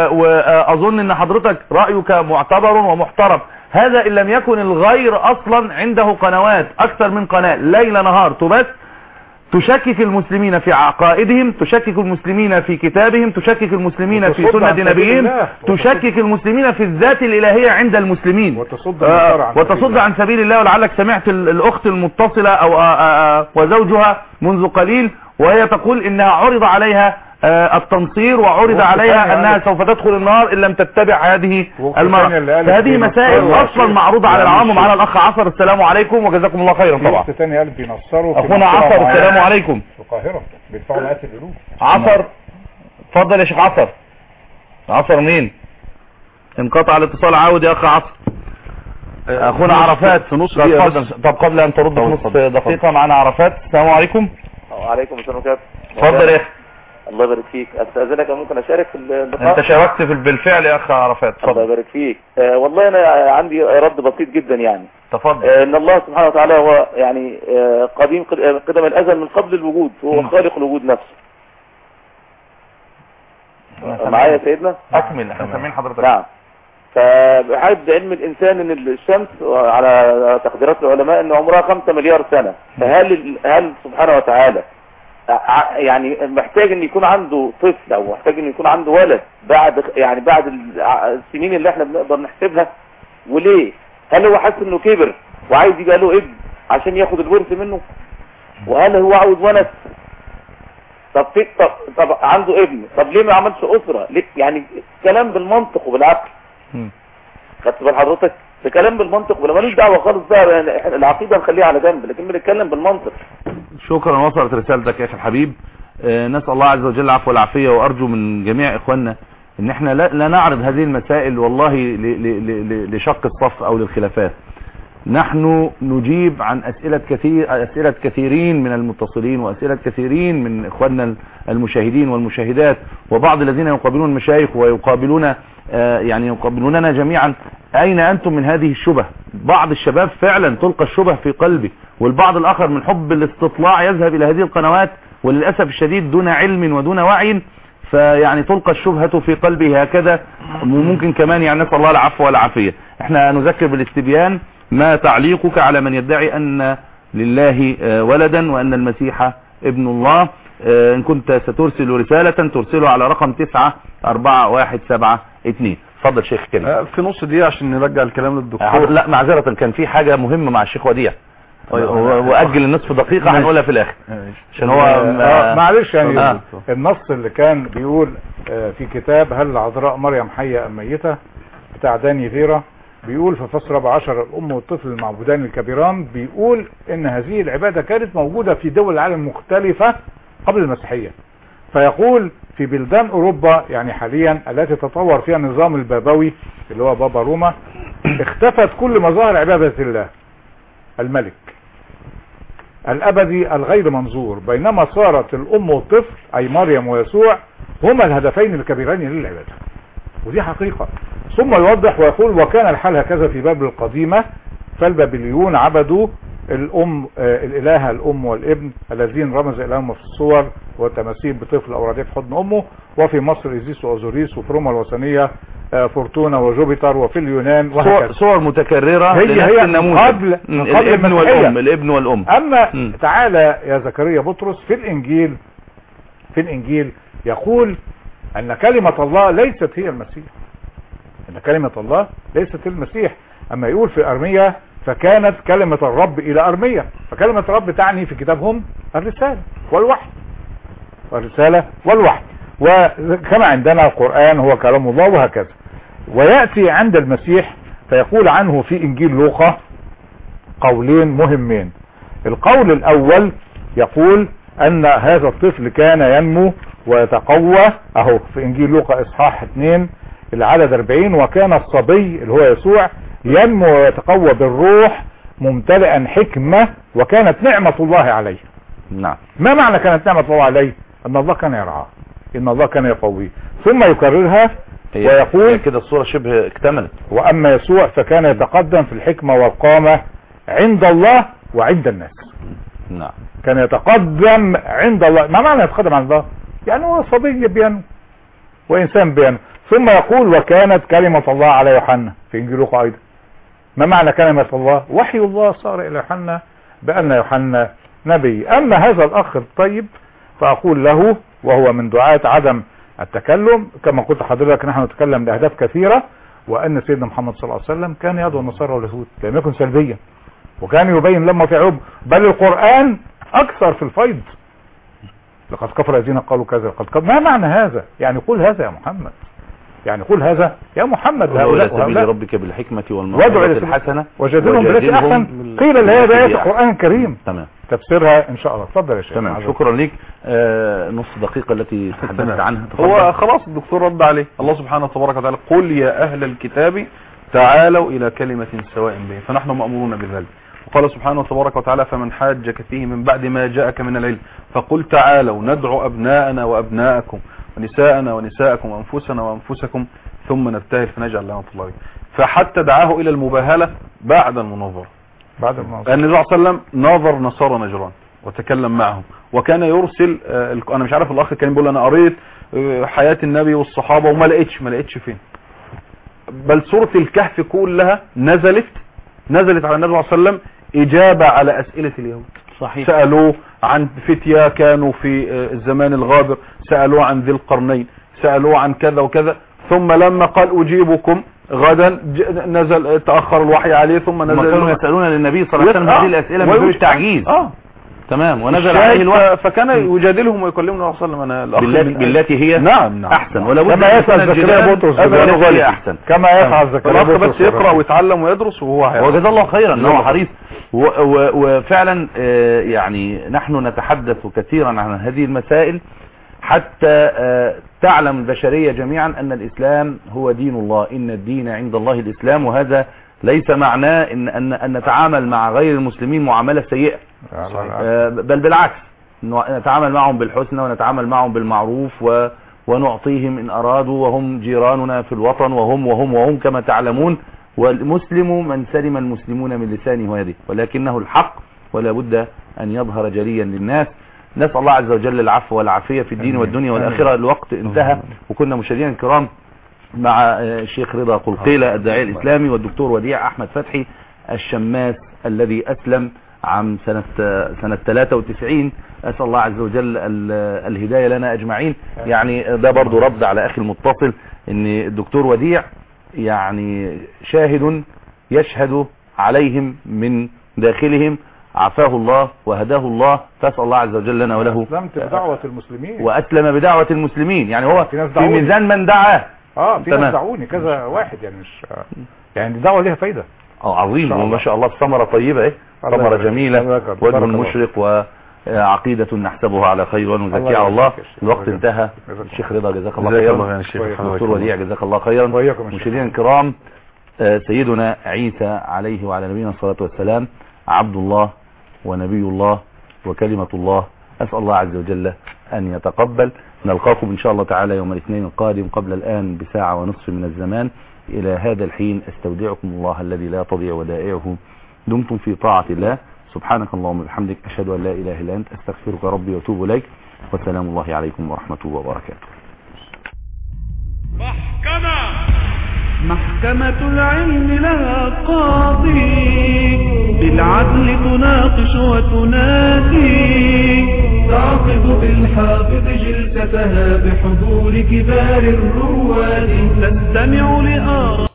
واظن ان حضرتك رأيك معتبر ومحترم هذا ان لم يكن الغير اصلا عنده قنوات اكثر من قناة ليل نهار تبث تشكك المسلمين في عقائدهم تشكك المسلمين في كتابهم تشكك المسلمين في وتصد عن سنة سبيل نبيهم الله. تشكك المسلمين في الذات الإلهية عند المسلمين وتصد آه، النصارى عن سبيل وتصد الله. عن سبيل الله ولعلك سمعت ال- الأخت المتصلة أو آه، آه، وزوجها منذ قليل وهي تقول إنها عرض عليها آه، التنصير وعرض وأخت عليها ثانية أنها قالت- سوف تدخل النار إن لم تتبع هذه وأخت المرأة ثانية اللي قالت فهذه بينصروا مسائل يا أصلا شيخ. معروضة على يا العام شيخ. ومعنا الأخ عصر السلام عليكم وجزاكم الله خيرا في طبعا وقت تاني قال بينصروا في أخونا منطقة عصر معينة السلام عليكم في القاهرة بيدفعوا مئات الألوف عصر اتفضل يا شيخ عصر عصر مين انقطع الاتصال عاود يا اخ عصر اخونا عرفات في نص لا، دقيقة اتفضل. بس. طب قبل ان ترد في نص اتفضل. دقيقة معنا عرفات السلام عليكم وعليكم السلام ورحمة الله اتفضل يا اخي الله يبارك فيك استاذنك ممكن اشارك في اللقاء انت شاركت في بالفعل يا اخ عرفات الله اتفضل يبارك فيك آه والله انا عندي رد بسيط جدا يعني تفضل آه ان الله سبحانه وتعالى هو يعني آه قديم قد- آه، قدم الازل من قبل الوجود هو مم. خالق الوجود نفسه معايا يا سيدنا اكمل احنا سامعين حضرتك نعم فبحد علم الانسان ان الشمس على تقديرات العلماء ان عمرها 5 مليار سنة فهل هل سبحانه وتعالى ع- يعني محتاج ان يكون عنده طفل او محتاج ان يكون عنده ولد بعد يعني بعد الع- السنين اللي احنا بنقدر نحسبها وليه هل هو حاسس انه كبر وعايز يبقى له ابن عشان ياخد الورث منه وهل هو عاوز ولد طب في طب, طب عنده ابن طب ليه ما عملش اسره ليه يعني كلام بالمنطق وبالعقل مم. خدت بال حضرتك ده كلام بالمنطق ولا ملوش دعوه خالص بقى يعني إحنا العقيده نخليها على جنب لكن بنتكلم بالمنطق شكرا وصلت رسالتك يا اخي الحبيب آه، نسأل الله عز وجل العفو والعافية وارجو من جميع اخواننا ان احنا لا, لا نعرض هذه المسائل والله ل- ل- ل- ل- لشق الصف او للخلافات نحن نجيب عن أسئلة كثير أسئلة كثيرين من المتصلين وأسئلة كثيرين من إخواننا المشاهدين والمشاهدات وبعض الذين يقابلون المشايخ ويقابلون آه، يعني يقابلوننا جميعا أين أنتم من هذه الشبه بعض الشباب فعلا تلقى الشبه في قلبه والبعض الآخر من حب الاستطلاع يذهب إلى هذه القنوات وللأسف الشديد دون علم ودون وعي فيعني تلقى الشبهة في قلبه هكذا وممكن كمان يعني نسأل الله العفو والعافية احنا نذكر بالاستبيان ما تعليقك على من يدعي أن لله آه، ولدا وأن المسيح ابن الله آه، إن كنت سترسل رسالة ترسله على رقم 94172 اتفضل شيخ كريم آه، في نص دقيقة عشان نرجع الكلام آه، للدكتور لا معذرة كان في حاجة مهمة مع الشيخ وديع و- و- وأجل النصف دقيقة هنقولها في الآخر عشان هو آه معلش يعني آه. النص اللي كان بيقول آه في كتاب هل العذراء مريم حية أم ميتة بتاع داني فيرا بيقول في فصل 14 الأم والطفل المعبودان الكبيران بيقول إن هذه العبادة كانت موجودة في دول العالم مختلفة قبل المسيحية فيقول في بلدان أوروبا يعني حاليا التي تطور فيها النظام البابوي اللي هو بابا روما اختفت كل مظاهر عبادة الله الملك الأبدي الغير منظور بينما صارت الأم والطفل أي مريم ويسوع هما الهدفين الكبيرين للعبادة ودي حقيقة ثم يوضح ويقول وكان الحال هكذا في بابل القديمة فالبابليون عبدوا الأم آه الإلهة الأم والابن الذين رمز إليهم في الصور والتماثيل بطفل أو رديف حضن أمه وفي مصر إيزيس وأوزوريس وفي روما الوثنية آه فورتونا وجوبيتر وفي اليونان صور, وهكذا صور متكررة هي لنفس هي النموذج قبل مم. من قبل الابن المسيحية. والأم الابن والأم أما مم. تعالى يا زكريا بطرس في الإنجيل في الإنجيل يقول أن كلمة الله ليست هي المسيح أن كلمة الله ليست هي المسيح أما يقول في أرمية فكانت كلمة الرب إلى أرمية فكلمة الرب تعني في كتابهم الرسالة والوحي الرسالة والوحي وكما عندنا القرآن هو كلام الله وهكذا ويأتي عند المسيح فيقول عنه في إنجيل لوقا قولين مهمين القول الأول يقول أن هذا الطفل كان ينمو ويتقوى أهو في إنجيل لوقا إصحاح 2 العدد 40 وكان الصبي اللي هو يسوع ينمو ويتقوى بالروح ممتلئا حكمة وكانت نعمة الله عليه نعم ما معنى كانت نعمة الله عليه أن الله كان يرعاه إن الله كان يقويه ثم يكررها هي ويقول هي كده الصورة شبه اكتملت وأما يسوع فكان يتقدم في الحكمة والقامة عند الله وعند الناس نعم كان يتقدم عند الله ما معنى يتقدم عند الله يعني هو صبي بينه وإنسان بينه ثم يقول وكانت كلمة الله على يوحنا في إنجيل لوقا أيضا ما معنى كلمة الله وحي الله صار إلى يوحنا بأن يوحنا نبي أما هذا الأخ الطيب فأقول له وهو من دعاة عدم التكلم كما قلت حضرتك نحن نتكلم لأهداف كثيرة وأن سيدنا محمد صلى الله عليه وسلم كان يدعو النصارى واليهود لم يكن سلبيا وكان يبين لما في عيوب بل القرآن أكثر في الفيض لقد كفر الذين قالوا كذا لقد كفر ما معنى هذا يعني قول هذا يا محمد يعني قول هذا يا محمد وادعو إلى هؤلاء سبيل وهؤلاء ربك بالحكمة وادعو والموعظة إلى سبيل- الحسنة وجادلهم بالتي أحسن قيل اللي هي بآيات القرآن الكريم تمام تفسيرها إن شاء الله اتفضل يا شيخ تمام معذرة. شكرا لك آه نص دقيقة التي تحدثت تمام. عنها هو تفضل. خلاص الدكتور رد عليه الله سبحانه وتبارك وتعالى قل يا أهل الكتاب تعالوا إلى كلمة سواء بين فنحن مأمورون بذلك وقال سبحانه وتبارك وتعالى فمن حاجك فيه من بعد ما جاءك من العلم فقل تعالوا ندعو أبناءنا وأبناءكم ونساءنا ونساءكم وأنفسنا وأنفسكم ثم نبتهل فنجعل لعنة الله عليه. فحتى دعاه إلى المباهلة بعد المناظرة بعد المنظر النبي صلى الله عليه وسلم ناظر نصارى نجران وتكلم معهم وكان يرسل آه، الك- انا مش عارف الاخ كان بيقول انا قريت آه، حياة النبي والصحابة وما لقيتش ما لقيتش فين بل سورة الكهف كلها نزلت نزلت على النبي صلى الله عليه وسلم اجابة على اسئلة اليهود صحيح سألوه عن فتية كانوا في آه، الزمان الغابر سألوه عن ذي القرنين سألوه عن كذا وكذا ثم لما قال أجيبكم غدا ج- نزل تأخر الوحي عليه ثم هم نزل كانوا يسألون للنبي صلى الله عليه وسلم آه. هذه الأسئلة من ويوجد- باب التعجيز اه تمام ونزل الشاهد عليه الوحي ف- فكان يجادلهم ويكلمهم النبي صلى الله عليه وسلم انا الأخ بالتي, من- بالتي هي نعم نعم أحسن ولا بد كما أن يفعل يكون زكريا الجدال بطرس بالتي بالغالب. هي أحسن كما يفعل زكريا الأخ بطرس بس يقرأ ويتعلم ويدرس وهو هيعرف. وجزاه الله خيرا جزاه انه الله حريص و- و- وفعلا آه، يعني نحن نتحدث كثيرا عن هذه المسائل حتى آه، تعلم البشرية جميعا ان الاسلام هو دين الله ان الدين عند الله الاسلام وهذا ليس معناه ان ان, أن نتعامل مع غير المسلمين معاملة سيئة آه، بل بالعكس إنه نتعامل معهم بالحسنى ونتعامل معهم بالمعروف و ونعطيهم إن أرادوا وهم جيراننا في الوطن وهم وهم وهم كما تعلمون والمسلم من سلم المسلمون من لسانه ويده ولكنه الحق ولا بد أن يظهر جليا للناس نسأل الله عز وجل العفو والعافية في الدين والدنيا والآخرة الوقت انتهى وكنا مشاهدينا الكرام مع آه، الشيخ رضا قلقيلة الداعية الإسلامي والدكتور وديع أحمد فتحي الشماس الذي أسلم عام سنة سنة 93 أسأل الله عز وجل ال- الهداية لنا أجمعين يعني ده برضو رد على أخي المتصل أن الدكتور وديع يعني شاهد يشهد عليهم من داخلهم عافاه الله وهداه الله فأسأل الله عز وجل لنا وله اسلمت بدعوة المسلمين وأسلم بدعوة المسلمين يعني هو في ناس في دعوني. ميزان من دعاه اه في ناس تمام. دعوني كذا واحد يعني مش يعني الدعوه ليها فايده اه عظيم إن شاء الله. وما شاء الله الثمرة طيبة ايه الله ثمرة يبارك. جميلة الله يبارك. وجه بارك الله. مشرق وعقيدة نحسبها على خير الله ونزكيها على الله يبارك يا شيخ. الوقت الله انتهى يبارك. الشيخ رضا جزاك الله جزاك خيرا الله يا شيخ وإياكم. دكتور وديع جزاك الله خيرا وإياكم يا شيخ. مشاهدينا الكرام آه، سيدنا عيسى عليه وعلى نبينا الصلاة والسلام عبد الله ونبي الله وكلمة الله أسأل الله عز وجل أن يتقبل نلقاكم إن شاء الله تعالى يوم الاثنين القادم قبل الآن بساعة ونصف من الزمان إلى هذا الحين استودعكم الله الذي لا تضيع ودائعه دمتم في طاعة الله سبحانك اللهم وبحمدك أشهد أن لا إله إلا أنت أستغفرك ربي وأتوب إليك وسلام الله عليكم ورحمة الله وبركاته محكمة العلم لها قاضي بالعدل تناقش وتنادي تعقد بالحافظ جلستها بحضور كبار الرواد تستمع لآراء